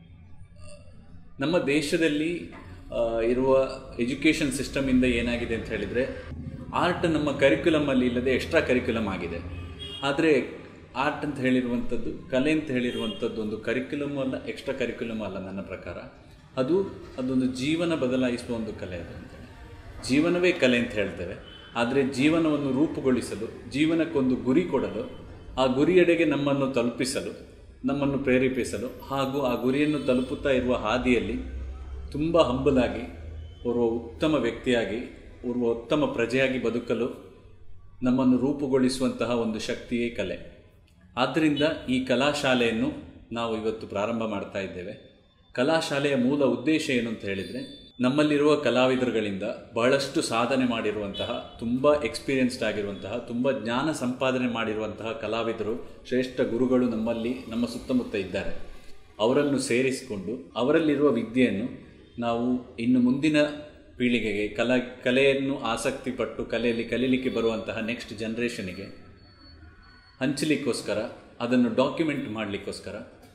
ನಮ್ಮ ದೇಶದಲ್ಲಿ ಆ, ಇರುವ ಎಜುಕೇಷನ್ ಸಿಸ್ಟಮಿಂದ ಏನಾಗಿದೆ ಅಂತ ಹೇಳಿದರೆ ಆರ್ಟ್ ನಮ್ಮ ಕರಿಕ್ಯುಲಮಲ್ಲಿ ಇಲ್ಲದೆ ಎಕ್ಸ್ಟ್ರಾ ಕರಿಕ್ಯುಲಮ್ ಆಗಿದೆ ಆದರೆ ಆರ್ಟ್ ಅಂತ ಹೇಳಿರುವಂಥದ್ದು ಕಲೆ ಅಂತ ಹೇಳಿರುವಂಥದ್ದು ಒಂದು ಕರಿಕ್ಯುಲಮ್ ಅಲ್ಲ ಎಕ್ಸ್ಟ್ರಾ ಕರಿಕ್ಯುಲಮ್ ಅಲ್ಲ ನನ್ನ ಪ್ರಕಾರ ಅದು ಅದೊಂದು ಜೀವನ ಬದಲಾಯಿಸುವ ಒಂದು ಕಲೆ ಅದು ಅಂತೇಳಿ ಜೀವನವೇ ಕಲೆ ಅಂತ ಹೇಳ್ತೇವೆ ಆದರೆ ಜೀವನವನ್ನು ರೂಪುಗೊಳಿಸಲು ಜೀವನಕ್ಕೊಂದು ಗುರಿ ಕೊಡಲು ಆ ಗುರಿಯೆಡೆಗೆ ನಮ್ಮನ್ನು ತಲುಪಿಸಲು ನಮ್ಮನ್ನು ಪ್ರೇರೇಪಿಸಲು ಹಾಗೂ ಆ ಗುರಿಯನ್ನು ತಲುಪುತ್ತಾ ಇರುವ ಹಾದಿಯಲ್ಲಿ ತುಂಬ ಹಂಬಲಾಗಿ ಓರ್ವ ಉತ್ತಮ ವ್ಯಕ್ತಿಯಾಗಿ ಓರ್ವ ಉತ್ತಮ ಪ್ರಜೆಯಾಗಿ ಬದುಕಲು ನಮ್ಮನ್ನು ರೂಪುಗೊಳಿಸುವಂತಹ ಒಂದು ಶಕ್ತಿಯೇ ಕಲೆ ಆದ್ದರಿಂದ ಈ ಕಲಾಶಾಲೆಯನ್ನು ನಾವು ಇವತ್ತು ಪ್ರಾರಂಭ ಮಾಡ್ತಾ ಇದ್ದೇವೆ ಕಲಾಶಾಲೆಯ ಮೂಲ ಉದ್ದೇಶ ಏನು ಅಂತ ಹೇಳಿದರೆ ನಮ್ಮಲ್ಲಿರುವ ಕಲಾವಿದರುಗಳಿಂದ ಬಹಳಷ್ಟು ಸಾಧನೆ ಮಾಡಿರುವಂತಹ ತುಂಬ ಎಕ್ಸ್ಪೀರಿಯನ್ಸ್ಡ್ ಆಗಿರುವಂತಹ ತುಂಬ ಜ್ಞಾನ ಸಂಪಾದನೆ ಮಾಡಿರುವಂತಹ ಕಲಾವಿದರು ಶ್ರೇಷ್ಠ ಗುರುಗಳು ನಮ್ಮಲ್ಲಿ ನಮ್ಮ ಸುತ್ತಮುತ್ತ ಇದ್ದಾರೆ ಅವರನ್ನು ಸೇರಿಸಿಕೊಂಡು ಅವರಲ್ಲಿರುವ ವಿದ್ಯೆಯನ್ನು ನಾವು ಇನ್ನು ಮುಂದಿನ ಪೀಳಿಗೆಗೆ ಕಲಾ ಕಲೆಯನ್ನು ಆಸಕ್ತಿ ಪಟ್ಟು ಕಲೆಯಲ್ಲಿ ಕಲೀಲಿಕ್ಕೆ ಬರುವಂತಹ ನೆಕ್ಸ್ಟ್ ಜನ್ರೇಷನಿಗೆ ಹಂಚಲಿಕ್ಕೋಸ್ಕರ ಅದನ್ನು ಡಾಕ್ಯುಮೆಂಟ್ ಮಾಡಲಿಕ್ಕೋಸ್ಕರ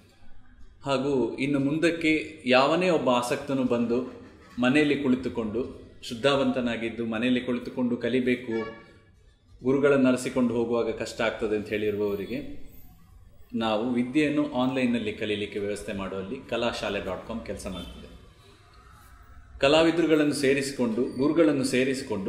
ಹಾಗೂ ಇನ್ನು ಮುಂದಕ್ಕೆ ಯಾವನೇ ಒಬ್ಬ ಆಸಕ್ತನು ಬಂದು ಮನೆಯಲ್ಲಿ ಕುಳಿತುಕೊಂಡು ಶುದ್ಧಾವಂತನಾಗಿದ್ದು ಮನೆಯಲ್ಲಿ ಕುಳಿತುಕೊಂಡು ಕಲಿಬೇಕು ಗುರುಗಳನ್ನು ಅರಸಿಕೊಂಡು ಹೋಗುವಾಗ ಕಷ್ಟ ಆಗ್ತದೆ ಅಂತ ಹೇಳಿರುವವರಿಗೆ ನಾವು ವಿದ್ಯೆಯನ್ನು ಆನ್ಲೈನ್ನಲ್ಲಿ ಕಲೀಲಿಕ್ಕೆ ವ್ಯವಸ್ಥೆ ಮಾಡುವಲ್ಲಿ ಕಲಾಶಾಲೆ ಡಾಟ್ ಕಾಮ್ ಕೆಲಸ ಮಾಡ್ತಿದೆ ಕಲಾವಿದರುಗಳನ್ನು ಸೇರಿಸಿಕೊಂಡು ಗುರುಗಳನ್ನು ಸೇರಿಸಿಕೊಂಡು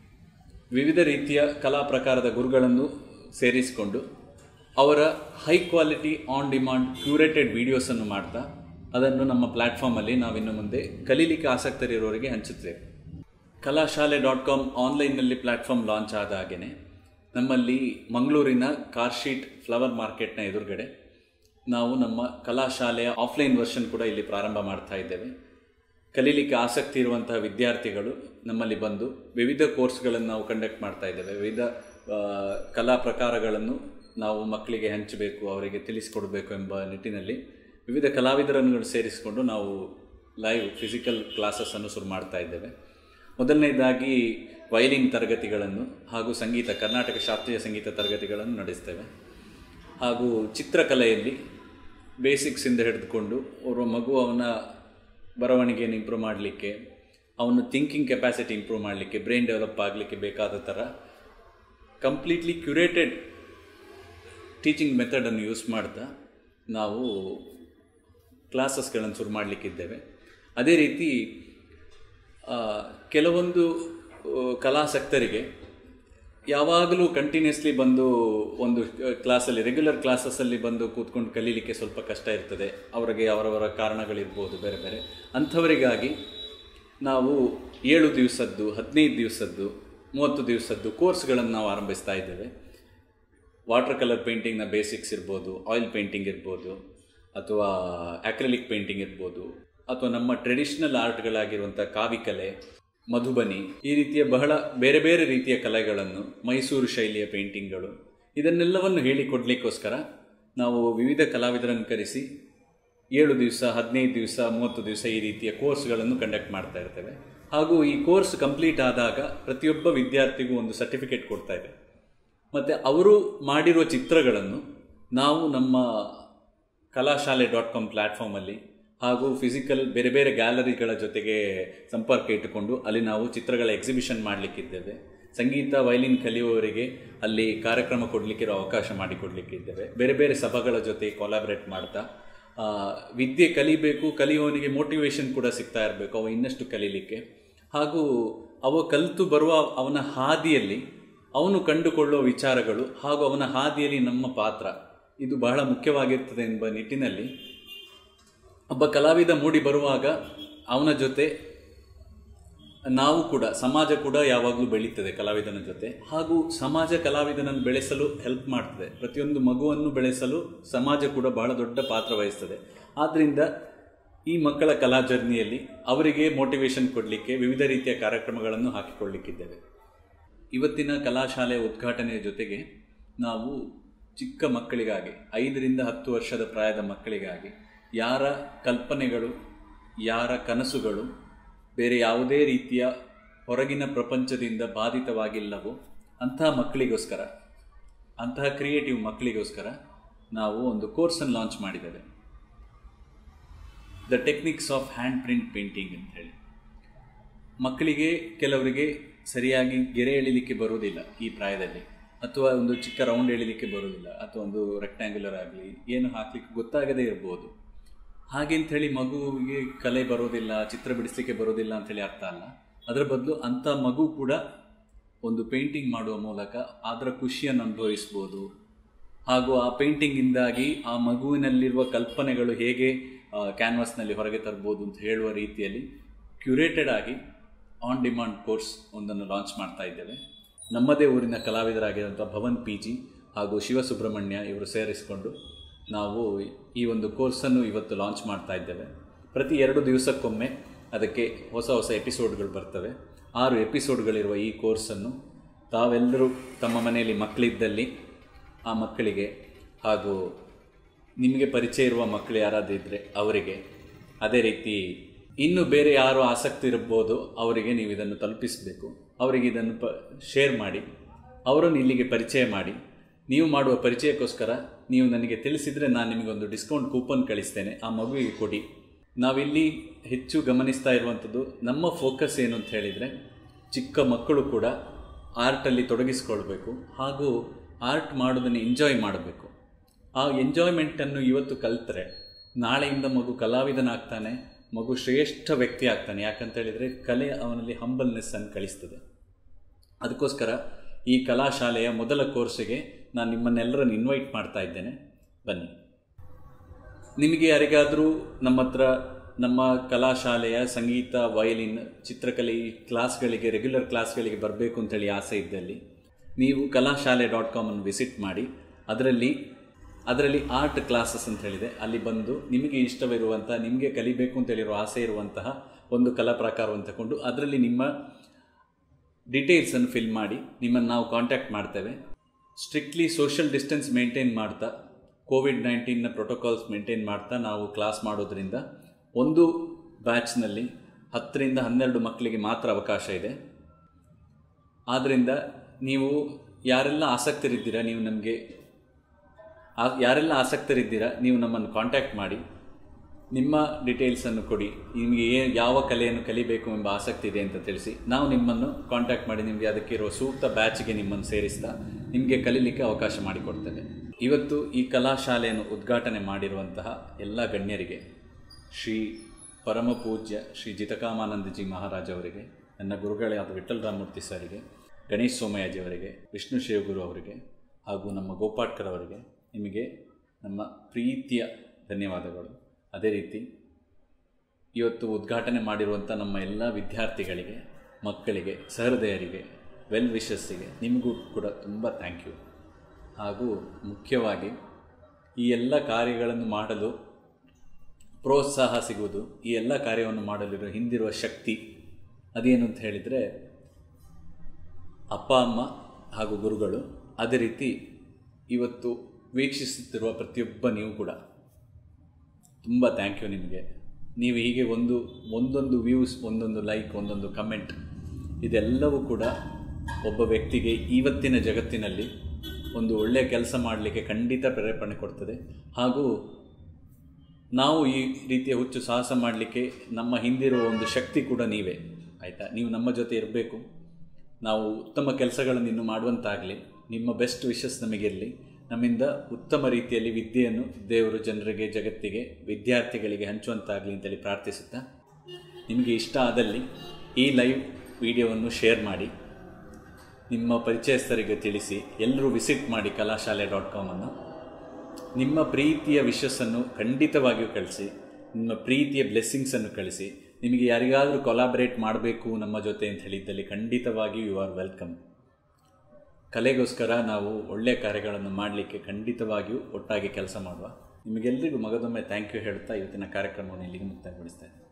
ವಿವಿಧ ರೀತಿಯ ಕಲಾ ಪ್ರಕಾರದ ಗುರುಗಳನ್ನು ಸೇರಿಸಿಕೊಂಡು ಅವರ high quality on demand curated ವಿಡಿಯೋಸನ್ನು ಮಾಡ್ತಾ ಅದನ್ನು ನಮ್ಮ ಪ್ಲ್ಯಾಟ್ಫಾರ್ಮಲ್ಲಿ ನಾವಿನ್ನು ಮುಂದೆ ಕಲೀಲಿಕ್ಕೆ ಆಸಕ್ತರಿರೋರಿಗೆ ಹಂಚುತ್ತೇವೆ ಕಲಾಶಾಲೆ ಡಾಟ್ ಕಾಮ್ ಆನ್ಲೈನ್ನಲ್ಲಿ ಪ್ಲ್ಯಾಟ್ಫಾರ್ಮ್ ಲಾಂಚ್ ಆದ ಹಾಗೆಯೇ ನಮ್ಮಲ್ಲಿ ಮಂಗಳೂರಿನ ಕಾರ್ಶೀಟ್ ಫ್ಲವರ್ ಮಾರ್ಕೆಟ್ನ ಎದುರುಗಡೆ ನಾವು ನಮ್ಮ ಕಲಾಶಾಲೆಯ ಆಫ್ಲೈನ್ ವರ್ಷನ್ ಕೂಡ ಇಲ್ಲಿ ಪ್ರಾರಂಭ ಮಾಡ್ತಾ ಇದ್ದೇವೆ ಕಲೀಲಿಕ್ಕೆ ಆಸಕ್ತಿ ಇರುವಂತಹ ವಿದ್ಯಾರ್ಥಿಗಳು ನಮ್ಮಲ್ಲಿ ಬಂದು ವಿವಿಧ ಕೋರ್ಸ್ಗಳನ್ನು ನಾವು ಕಂಡಕ್ಟ್ ಮಾಡ್ತಾ ಇದ್ದೇವೆ ವಿವಿಧ ಆ, ಕಲಾ ಪ್ರಕಾರಗಳನ್ನು ನಾವು ಮಕ್ಕಳಿಗೆ ಹಂಚಬೇಕು ಅವರಿಗೆ ತಿಳಿಸಿಕೊಡಬೇಕು ಎಂಬ ನಿಟ್ಟಿನಲ್ಲಿ ವಿವಿಧ ಕಲಾವಿದರನ್ನು ಸೇರಿಸಿಕೊಂಡು ನಾವು ಲೈವ್ ಫಿಸಿಕಲ್ ಕ್ಲಾಸಸ್ಸನ್ನು ಶುರು ಮಾಡ್ತಾ ಇದ್ದೇವೆ ಮೊದಲನೇದಾಗಿ ವಯಲಿನ್ ತರಗತಿಗಳನ್ನು ಹಾಗೂ ಸಂಗೀತ ಕರ್ನಾಟಕ ಶಾಸ್ತ್ರೀಯ ಸಂಗೀತ ತರಗತಿಗಳನ್ನು ನಡೆಸ್ತೇವೆ ಹಾಗೂ ಚಿತ್ರಕಲೆಯಲ್ಲಿ ಬೇಸಿಕ್ಸಿಂದ ಹಿಡಿದುಕೊಂಡು ಓರ್ವ ಮಗು ಅವನ ಬರವಣಿಗೆಯನ್ನು ಇಂಪ್ರೂವ್ ಮಾಡಲಿಕ್ಕೆ ಅವನ ಥಿಂಕಿಂಗ್ ಕೆಪಾಸಿಟಿ ಇಂಪ್ರೂವ್ ಮಾಡಲಿಕ್ಕೆ ಬ್ರೈನ್ ಡೆವಲಪ್ ಆಗಲಿಕ್ಕೆ ಬೇಕಾದ ಥರ ಕಂಪ್ಲೀಟ್ಲಿ ಕ್ಯುರೇಟೆಡ್ ಟೀಚಿಂಗ್ ಮೆಥಡನ್ನು ಯೂಸ್ ಮಾಡ್ತಾ ನಾವು ಕ್ಲಾಸಸ್ಗಳನ್ನು ಶುರು ಮಾಡಲಿಕ್ಕಿದ್ದೇವೆ ಅದೇ ರೀತಿ ಆ, ಕೆಲವೊಂದು ಆ, ಕಲಾಸಕ್ತರಿಗೆ ಯಾವಾಗಲೂ ಕಂಟಿನ್ಯೂಸ್ಲಿ ಬಂದು ಒಂದು ಕ್ಲಾಸಲ್ಲಿ ರೆಗ್ಯುಲರ್ ಕ್ಲಾಸಸ್ಸಲ್ಲಿ ಬಂದು ಕೂತ್ಕೊಂಡು ಕಲೀಲಿಕ್ಕೆ ಸ್ವಲ್ಪ ಕಷ್ಟ ಇರ್ತದೆ ಅವರಿಗೆ ಅವರವರ ಕಾರಣಗಳಿರ್ಬೋದು ಬೇರೆ ಬೇರೆ ಅಂಥವರಿಗಾಗಿ ನಾವು ಏಳು ದಿವಸದ್ದು ಹದಿನೈದು ದಿವಸದ್ದು ಮೂವತ್ತು ದಿವಸದ್ದು ಕೋರ್ಸ್ಗಳನ್ನು ನಾವು ಆರಂಭಿಸ್ತಾ ಇದ್ದೇವೆ ವಾಟರ್ ಕಲರ್ ಪೇಂಟಿಂಗ್ನ ಬೇಸಿಕ್ಸ್ ಇರ್ಬೋದು ಆಯಿಲ್ ಪೇಂಟಿಂಗ್ ಇರ್ಬೋದು ಅಥವಾ ಆಕ್ರಿಲಿಕ್ ಪೇಂಟಿಂಗ್ ಇರ್ಬೋದು ಅಥವಾ ನಮ್ಮ ಟ್ರೆಡಿಷ್ನಲ್ ಆರ್ಟ್ಗಳಾಗಿರುವಂಥ ಕಾವಿಕಲೆ ಮಧುಬನಿ ಈ ರೀತಿಯ ಬಹಳ ಬೇರೆ ಬೇರೆ ರೀತಿಯ ಕಲೆಗಳನ್ನು ಮೈಸೂರು ಶೈಲಿಯ ಪೇಂಟಿಂಗ್ಗಳು ಇದನ್ನೆಲ್ಲವನ್ನು ಹೇಳಿಕೊಡ್ಲಿಕ್ಕೋಸ್ಕರ ನಾವು ವಿವಿಧ ಕಲಾವಿದರನ್ನು ಕರೆಸಿ ಏಳು ದಿವಸ ಹದಿನೈದು ದಿವಸ ಮೂವತ್ತು ದಿವಸ ಈ ರೀತಿಯ ಕೋರ್ಸ್ಗಳನ್ನು ಕಂಡಕ್ಟ್ ಮಾಡ್ತಾ ಇರ್ತೇವೆ ಹಾಗೂ ಈ ಕೋರ್ಸ್ ಕಂಪ್ಲೀಟ್ ಆದಾಗ ಪ್ರತಿಯೊಬ್ಬ ವಿದ್ಯಾರ್ಥಿಗೂ ಒಂದು ಸರ್ಟಿಫಿಕೇಟ್ ಕೊಡ್ತಾ ಇದೆ ಮತ್ತು ಅವರು ಮಾಡಿರುವ ಚಿತ್ರಗಳನ್ನು ನಾವು ನಮ್ಮ ಕಲಾಶಾಲೆ ಡಾಟ್ ಕಾಮ್ ಪ್ಲ್ಯಾಟ್ಫಾರ್ಮಲ್ಲಿ ಹಾಗೂ ಫಿಸಿಕಲ್ ಬೇರೆ ಬೇರೆ ಗ್ಯಾಲರಿಗಳ ಜೊತೆಗೆ ಸಂಪರ್ಕ ಇಟ್ಟುಕೊಂಡು ಅಲ್ಲಿ ನಾವು ಚಿತ್ರಗಳ ಎಕ್ಸಿಬಿಷನ್ ಮಾಡಲಿಕ್ಕಿದ್ದೇವೆ ಸಂಗೀತ ವಯಲಿನ್ ಕಲಿಯುವವರಿಗೆ ಅಲ್ಲಿ ಕಾರ್ಯಕ್ರಮ ಕೊಡಲಿಕ್ಕಿರೋ ಅವಕಾಶ ಮಾಡಿಕೊಡ್ಲಿಕ್ಕಿದ್ದೇವೆ ಬೇರೆ ಬೇರೆ ಸಭೆಗಳ ಜೊತೆ ಕೊಲಾಬ್ರೇಟ್ ಮಾಡ್ತಾ ಆ, ವಿದ್ಯೆ ಕಲಿಬೇಕು ಕಲಿಯುವವನಿಗೆ ಮೋಟಿವೇಶನ್ ಕೂಡ ಸಿಗ್ತಾ ಇರಬೇಕು ಅವ ಇನ್ನಷ್ಟು ಕಲೀಲಿಕ್ಕೆ ಹಾಗೂ ಅವ ಕಲಿತು ಬರುವ ಅವನ ಹಾದಿಯಲ್ಲಿ ಅವನು ಕಂಡುಕೊಳ್ಳುವ ವಿಚಾರಗಳು ಹಾಗೂ ಅವನ ಹಾದಿಯಲ್ಲಿ ನಮ್ಮ ಪಾತ್ರ ಇದು ಬಹಳ ಮುಖ್ಯವಾಗಿರ್ತದೆ ಎಂಬ ನಿಟ್ಟಿನಲ್ಲಿ ಒಬ್ಬ ಕಲಾವಿದ ಮೂಡಿ ಬರುವಾಗ ಅವನ ಜೊತೆ ನಾವು ಕೂಡ ಸಮಾಜ ಕೂಡ ಯಾವಾಗಲೂ ಬೆಳೀತದೆ ಕಲಾವಿದನ ಜೊತೆ ಹಾಗೂ ಸಮಾಜ ಕಲಾವಿದನನ್ನು ಬೆಳೆಸಲು ಹೆಲ್ಪ್ ಮಾಡ್ತದೆ ಪ್ರತಿಯೊಂದು ಮಗುವನ್ನು ಬೆಳೆಸಲು ಸಮಾಜ ಕೂಡ ಬಹಳ ದೊಡ್ಡ ಪಾತ್ರ ವಹಿಸ್ತದೆ ಆದ್ದರಿಂದ ಈ ಮಕ್ಕಳ ಕಲಾ ಜರ್ನಿಯಲ್ಲಿ ಅವರಿಗೆ ಮೋಟಿವೇಶನ್ ಕೊಡಲಿಕ್ಕೆ ವಿವಿಧ ರೀತಿಯ ಕಾರ್ಯಕ್ರಮಗಳನ್ನು ಹಾಕಿಕೊಳ್ಳಿಕ್ಕಿದ್ದೇವೆ ಇವತ್ತಿನ ಕಲಾಶಾಲೆ ಉದ್ಘಾಟನೆಯ ಜೊತೆಗೆ ನಾವು ಚಿಕ್ಕ ಮಕ್ಕಳಿಗಾಗಿ ಐದರಿಂದ ಹತ್ತು ವರ್ಷದ ಪ್ರಾಯದ ಮಕ್ಕಳಿಗಾಗಿ ಯಾರ ಕಲ್ಪನೆಗಳು ಯಾರ ಕನಸುಗಳು ಬೇರೆ ಯಾವುದೇ ರೀತಿಯ ಹೊರಗಿನ ಪ್ರಪಂಚದಿಂದ ಬಾಧಿತವಾಗಿಲ್ಲವೋ ಅಂತಹ ಮಕ್ಕಳಿಗೋಸ್ಕರ ಅಂತಹ ಕ್ರಿಯೇಟಿವ್ ಮಕ್ಕಳಿಗೋಸ್ಕರ ನಾವು ಒಂದು ಕೋರ್ಸನ್ನು ಲಾಂಚ್ ಮಾಡಿದ್ದೇವೆ the techniques of hand print painting ಅಂತ ಹೇಳಿ ಮಕ್ಕಳಿಗೆ ಕೆಲವರಿಗೆ ಸರಿಯಾಗಿ ಗೆರೆ ಎಳಿಲಿಕ್ಕೆ ಬರುವುದಿಲ್ಲ ಈ ಪ್ರಾಯದಲ್ಲಿ ಅಥವಾ ಒಂದು ಚಿಕ್ಕ ರೌಂಡ್ ಎಳಿಲಿಕ್ಕೆ ಬರುವುದಿಲ್ಲ ಅಥವಾ ಒಂದು ರೆಕ್ಟ್ಯಾಂಗ್ಯುಲರ್ ಆಗಲಿ ಏನು ಹಾಕ್ಲಿಕ್ಕೆ ಗೊತ್ತಾಗದೇ ಇರ್ಬೋದು ಹಾಗೆ ಹೇಳಿ ಮಗುವಿಗೆ ಕಲೆ ಬರೋದಿಲ್ಲ ಚಿತ್ರ ಬಿಡಿಸಲಿಕ್ಕೆ ಬರೋದಿಲ್ಲ ಅಂತೇಳಿ ಅರ್ಥ ಅಲ್ಲ ಅದರ ಬದಲು ಅಂಥ ಮಗು ಕೂಡ ಒಂದು ಪೇಂಟಿಂಗ್ ಮಾಡುವ ಮೂಲಕ ಅದರ ಖುಷಿಯನ್ನು ಅನುಭವಿಸ್ಬೋದು ಹಾಗೂ ಆ ಪೇಂಟಿಂಗಿಂದಾಗಿ ಆ ಮಗುವಿನಲ್ಲಿರುವ ಕಲ್ಪನೆಗಳು ಹೇಗೆ ಕ್ಯಾನ್ವಾಸ್ನಲ್ಲಿ ಹೊರಗೆ ತರ್ಬೋದು ಅಂತ ಹೇಳುವ ರೀತಿಯಲ್ಲಿ ಕ್ಯುರೇಟೆಡ್ ಆಗಿ ಆನ್ ಡಿಮಾಂಡ್ ಕೋರ್ಸ್ ಒಂದನ್ನು ಲಾಂಚ್ ಮಾಡ್ತಾ ಇದ್ದೇವೆ ನಮ್ಮದೇ ಊರಿನ ಕಲಾವಿದರಾಗಿರುವಂಥ ಭವನ್ ಪಿ ಜಿ ಹಾಗೂ ಶಿವಸುಬ್ರಹ್ಮಣ್ಯ ಇವರು ಸೇರಿಸಿಕೊಂಡು ನಾವು ಈ ಒಂದು ಕೋರ್ಸನ್ನು ಇವತ್ತು ಲಾಂಚ್ ಮಾಡ್ತಾ ಇದ್ದೇವೆ ಪ್ರತಿ ಎರಡು ದಿವಸಕ್ಕೊಮ್ಮೆ ಅದಕ್ಕೆ ಹೊಸ ಹೊಸ ಎಪಿಸೋಡ್ಗಳು ಬರ್ತವೆ ಆರು ಎಪಿಸೋಡ್ಗಳಿರುವ ಈ ಕೋರ್ಸನ್ನು ತಾವೆಲ್ಲರೂ ತಮ್ಮ ಮನೆಯಲ್ಲಿ ಮಕ್ಕಳಿದ್ದಲ್ಲಿ ಆ ಮಕ್ಕಳಿಗೆ ಹಾಗೂ ನಿಮಗೆ ಪರಿಚಯ ಇರುವ ಮಕ್ಕಳು ಯಾರಾದರೂ ಇದ್ದರೆ ಅವರಿಗೆ ಅದೇ ರೀತಿ ಇನ್ನು ಬೇರೆ ಯಾರು ಆಸಕ್ತಿ ಇರ್ಬೋದು ಅವರಿಗೆ ನೀವು ಇದನ್ನು ತಲುಪಿಸಬೇಕು ಅವರಿಗೆ ಇದನ್ನು ಪ ಶೇರ್ ಮಾಡಿ ಅವರನ್ನು ಇಲ್ಲಿಗೆ ಪರಿಚಯ ಮಾಡಿ ನೀವು ಮಾಡುವ ಪರಿಚಯಕ್ಕೋಸ್ಕರ ನೀವು ನನಗೆ ತಿಳಿಸಿದರೆ ನಾನು ನಿಮಗೊಂದು ಡಿಸ್ಕೌಂಟ್ ಕೂಪನ್ ಕಳಿಸ್ತೇನೆ ಆ ಮಗುವಿಗೆ ಕೊಡಿ ನಾವಿಲ್ಲಿ ಹೆಚ್ಚು ಗಮನಿಸ್ತಾ ಇರುವಂಥದ್ದು ನಮ್ಮ ಫೋಕಸ್ ಏನು ಅಂತ ಹೇಳಿದರೆ ಚಿಕ್ಕ ಮಕ್ಕಳು ಕೂಡ ಆರ್ಟಲ್ಲಿ ತೊಡಗಿಸ್ಕೊಳ್ಬೇಕು ಹಾಗೂ ಆರ್ಟ್ ಮಾಡೋದನ್ನು ಎಂಜಾಯ್ ಮಾಡಬೇಕು ಆ ಎಂಜಾಯ್ಮೆಂಟನ್ನು ಇವತ್ತು ಕಲಿತ್ರೆ ನಾಳೆಯಿಂದ ಮಗು ಕಲಾವಿದನಾಗ್ತಾನೆ ಮಗು ಶ್ರೇಷ್ಠ ವ್ಯಕ್ತಿ ಆಗ್ತಾನೆ ಯಾಕಂತ ಹೇಳಿದರೆ ಕಲೆ ಅವನಲ್ಲಿ ಹಂಬಲ್ನೆಸ್ಸನ್ನು ಕಳಿಸ್ತದೆ ಅದಕ್ಕೋಸ್ಕರ ಈ ಕಲಾಶಾಲೆಯ ಮೊದಲ ಕೋರ್ಸಿಗೆ ನಾನು ನಿಮ್ಮನ್ನೆಲ್ಲರನ್ನು ಇನ್ವೈಟ್ ಮಾಡ್ತಾ ಇದ್ದೇನೆ ಬನ್ನಿ ನಿಮಗೆ ಯಾರಿಗಾದರೂ ನಮ್ಮ ಹತ್ರ ನಮ್ಮ ಕಲಾಶಾಲೆಯ ಸಂಗೀತ ವಯಲಿನ್ ಚಿತ್ರಕಲೆ ಈ ಕ್ಲಾಸ್ಗಳಿಗೆ ರೆಗ್ಯುಲರ್ ಕ್ಲಾಸ್ಗಳಿಗೆ ಬರಬೇಕು ಅಂತೇಳಿ ಆಸೆ ಇದ್ದಲ್ಲಿ ನೀವು ಕಲಾಶಾಲೆ ಡಾಟ್ ಕಾಮನ್ನು ವಿಸಿಟ್ ಮಾಡಿ ಅದರಲ್ಲಿ ಅದರಲ್ಲಿ ಆರ್ಟ್ ಕ್ಲಾಸಸ್ ಅಂತ ಹೇಳಿದೆ ಅಲ್ಲಿ ಬಂದು ನಿಮಗೆ ಇಷ್ಟವಿರುವಂಥ ನಿಮಗೆ ಕಲಿಬೇಕು ಅಂತೇಳಿರೋ ಆಸೆ ಇರುವಂತಹ ಒಂದು ಕಲಾ ಪ್ರಕಾರವನ್ನು ತಗೊಂಡು ಅದರಲ್ಲಿ ನಿಮ್ಮ ಡೀಟೇಲ್ಸನ್ನು ಫಿಲ್ ಮಾಡಿ ನಿಮ್ಮನ್ನು ನಾವು ಕಾಂಟ್ಯಾಕ್ಟ್ ಮಾಡ್ತೇವೆ ಸ್ಟ್ರಿಕ್ಟ್ಲಿ ಸೋಷಿಯಲ್ ಡಿಸ್ಟೆನ್ಸ್ ಮೇಂಟೈನ್ ಮಾಡ್ತಾ ಕೋವಿಡ್ ನೈನ್ಟೀನ್ನ ಪ್ರೋಟೋಕಾಲ್ಸ್ ಮೇಂಟೈನ್ ಮಾಡ್ತಾ ನಾವು ಕ್ಲಾಸ್ ಮಾಡೋದ್ರಿಂದ ಒಂದು ಬ್ಯಾಚ್ನಲ್ಲಿ ಹತ್ತರಿಂದ ಹನ್ನೆರಡು ಮಕ್ಕಳಿಗೆ ಮಾತ್ರ ಅವಕಾಶ ಇದೆ ಆದ್ದರಿಂದ ನೀವು ಯಾರೆಲ್ಲ ಆಸಕ್ತರಿದ್ದೀರಾ ನೀವು ನಮಗೆ ಆ- ಯಾರೆಲ್ಲ ಆಸಕ್ತರಿದ್ದೀರಾ ನೀವು ನಮ್ಮನ್ನು ಕಾಂಟ್ಯಾಕ್ಟ್ ಮಾಡಿ ನಿಮ್ಮ ಡೀಟೇಲ್ಸನ್ನು ಕೊಡಿ ನಿಮಗೆ ಏ ಯಾವ ಕಲೆಯನ್ನು ಕಲಿಬೇಕು ಎಂಬ ಆಸಕ್ತಿ ಇದೆ ಅಂತ ತಿಳಿಸಿ ನಾವು ನಿಮ್ಮನ್ನು ಕಾಂಟ್ಯಾಕ್ಟ್ ಮಾಡಿ ನಿಮಗೆ ಅದಕ್ಕೆ ಇರುವ ಸೂಕ್ತ ಬ್ಯಾಚ್ಗೆ ನಿಮ್ಮನ್ನು ಸೇರಿಸ್ತಾ ನಿಮಗೆ ಕಲೀಲಿಕ್ಕೆ ಅವಕಾಶ ಮಾಡಿಕೊಡ್ತೇವೆ ಇವತ್ತು ಈ ಕಲಾಶಾಲೆಯನ್ನು ಉದ್ಘಾಟನೆ ಮಾಡಿರುವಂತಹ ಎಲ್ಲ ಗಣ್ಯರಿಗೆ ಶ್ರೀ ಪರಮ ಪೂಜ್ಯ ಶ್ರೀ ಜಿತಕಾಮಾನಂದಜಿ ಮಹಾರಾಜ್ ಅವರಿಗೆ ನನ್ನ ಗುರುಗಳಾದ ವಿಠಲ್ ರಾಮಮೂರ್ತಿ ಸರಿಗೆ ಗಣೇಶ್ ಸೋಮಯಾಜಿ ಅವರಿಗೆ ವಿಷ್ಣು ಶಿವಗುರು ಅವರಿಗೆ ಹಾಗೂ ನಮ್ಮ ಗೋಪಾಟ್ಕರ್ ಅವರಿಗೆ ನಿಮಗೆ ನಮ್ಮ ಪ್ರೀತಿಯ ಧನ್ಯವಾದಗಳು ಅದೇ ರೀತಿ ಇವತ್ತು ಉದ್ಘಾಟನೆ ಮಾಡಿರುವಂಥ ನಮ್ಮ ಎಲ್ಲ ವಿದ್ಯಾರ್ಥಿಗಳಿಗೆ ಮಕ್ಕಳಿಗೆ ಸಹೃದಯರಿಗೆ ವೆಲ್ ವಿಶಸ್ಸಿಗೆ ನಿಮಗೂ ಕೂಡ ತುಂಬ ಥ್ಯಾಂಕ್ ಯು ಹಾಗೂ ಮುಖ್ಯವಾಗಿ ಈ ಎಲ್ಲ ಕಾರ್ಯಗಳನ್ನು ಮಾಡಲು ಪ್ರೋತ್ಸಾಹ ಸಿಗುವುದು ಈ ಎಲ್ಲ ಕಾರ್ಯವನ್ನು ಮಾಡಲಿರುವ ಹಿಂದಿರುವ ಶಕ್ತಿ ಅದೇನು ಅಂತ ಹೇಳಿದರೆ ಅಪ್ಪ ಅಮ್ಮ ಹಾಗೂ ಗುರುಗಳು ಅದೇ ರೀತಿ ಇವತ್ತು ವೀಕ್ಷಿಸುತ್ತಿರುವ ಪ್ರತಿಯೊಬ್ಬ ನೀವು ಕೂಡ ತುಂಬ ಥ್ಯಾಂಕ್ ಯು ನಿಮಗೆ ನೀವು ಹೀಗೆ ಒಂದು ಒಂದೊಂದು ವ್ಯೂಸ್ ಒಂದೊಂದು ಲೈಕ್ ಒಂದೊಂದು ಕಮೆಂಟ್ ಇದೆಲ್ಲವೂ ಕೂಡ ಒಬ್ಬ ವ್ಯಕ್ತಿಗೆ ಇವತ್ತಿನ ಜಗತ್ತಿನಲ್ಲಿ ಒಂದು ಒಳ್ಳೆಯ ಕೆಲಸ ಮಾಡಲಿಕ್ಕೆ ಖಂಡಿತ ಪ್ರೇರೇಪಣೆ ಕೊಡ್ತದೆ ಹಾಗೂ ನಾವು ಈ ರೀತಿಯ ಹುಚ್ಚು ಸಾಹಸ ಮಾಡಲಿಕ್ಕೆ ನಮ್ಮ ಹಿಂದಿರುವ ಒಂದು ಶಕ್ತಿ ಕೂಡ ನೀವೇ ಆಯಿತಾ ನೀವು ನಮ್ಮ ಜೊತೆ ಇರಬೇಕು ನಾವು ಉತ್ತಮ ಕೆಲಸಗಳನ್ನು ಇನ್ನು ಮಾಡುವಂತಾಗಲಿ ನಿಮ್ಮ ಬೆಸ್ಟ್ ವಿಶಸ್ ನಮಗಿರಲಿ ನಮ್ಮಿಂದ ಉತ್ತಮ ರೀತಿಯಲ್ಲಿ ವಿದ್ಯೆಯನ್ನು ದೇವರು ಜನರಿಗೆ ಜಗತ್ತಿಗೆ ವಿದ್ಯಾರ್ಥಿಗಳಿಗೆ ಹಂಚುವಂತಾಗಲಿ ಅಂತೇಳಿ ಪ್ರಾರ್ಥಿಸುತ್ತಾ ನಿಮಗೆ ಇಷ್ಟ ಆದಲ್ಲಿ ಈ ಲೈವ್ ವಿಡಿಯೋವನ್ನು ಶೇರ್ ಮಾಡಿ ನಿಮ್ಮ ಪರಿಚಯಸ್ಥರಿಗೆ ತಿಳಿಸಿ ಎಲ್ಲರೂ ವಿಸಿಟ್ ಮಾಡಿ ಕಲಾಶಾಲೆ ಡಾಟ್ ಕಾಮನ್ನು ನಿಮ್ಮ ಪ್ರೀತಿಯ ವಿಶಸ್ಸನ್ನು ಖಂಡಿತವಾಗಿಯೂ ಕಳಿಸಿ ನಿಮ್ಮ ಪ್ರೀತಿಯ ಬ್ಲೆಸ್ಸಿಂಗ್ಸನ್ನು ಕಳಿಸಿ ನಿಮಗೆ ಯಾರಿಗಾದರೂ ಕೊಲಾಬ್ರೇಟ್ ಮಾಡಬೇಕು ನಮ್ಮ ಜೊತೆ ಅಂತ ಹೇಳಿದ್ದಲ್ಲಿ ಖಂಡಿತವಾಗಿಯೂ ಯು ಆರ್ ವೆಲ್ಕಮ್ ಕಲೆಗೋಸ್ಕರ ನಾವು ಒಳ್ಳೆಯ ಕಾರ್ಯಗಳನ್ನು ಮಾಡಲಿಕ್ಕೆ ಖಂಡಿತವಾಗಿಯೂ ಒಟ್ಟಾಗಿ ಕೆಲಸ ಮಾಡುವ ನಿಮಗೆಲ್ಲರಿಗೂ ಮಗದೊಮ್ಮೆ ಥ್ಯಾಂಕ್ ಯು ಹೇಳ್ತಾ ಇವತ್ತಿನ ಕಾರ್ಯಕ್ರಮವನ್ನು ಇಲ್ಲಿಗೆ ಮುಕ್ತಾಯಗೊಳಿಸ್ತಾ ಇದ್ದೀನಿ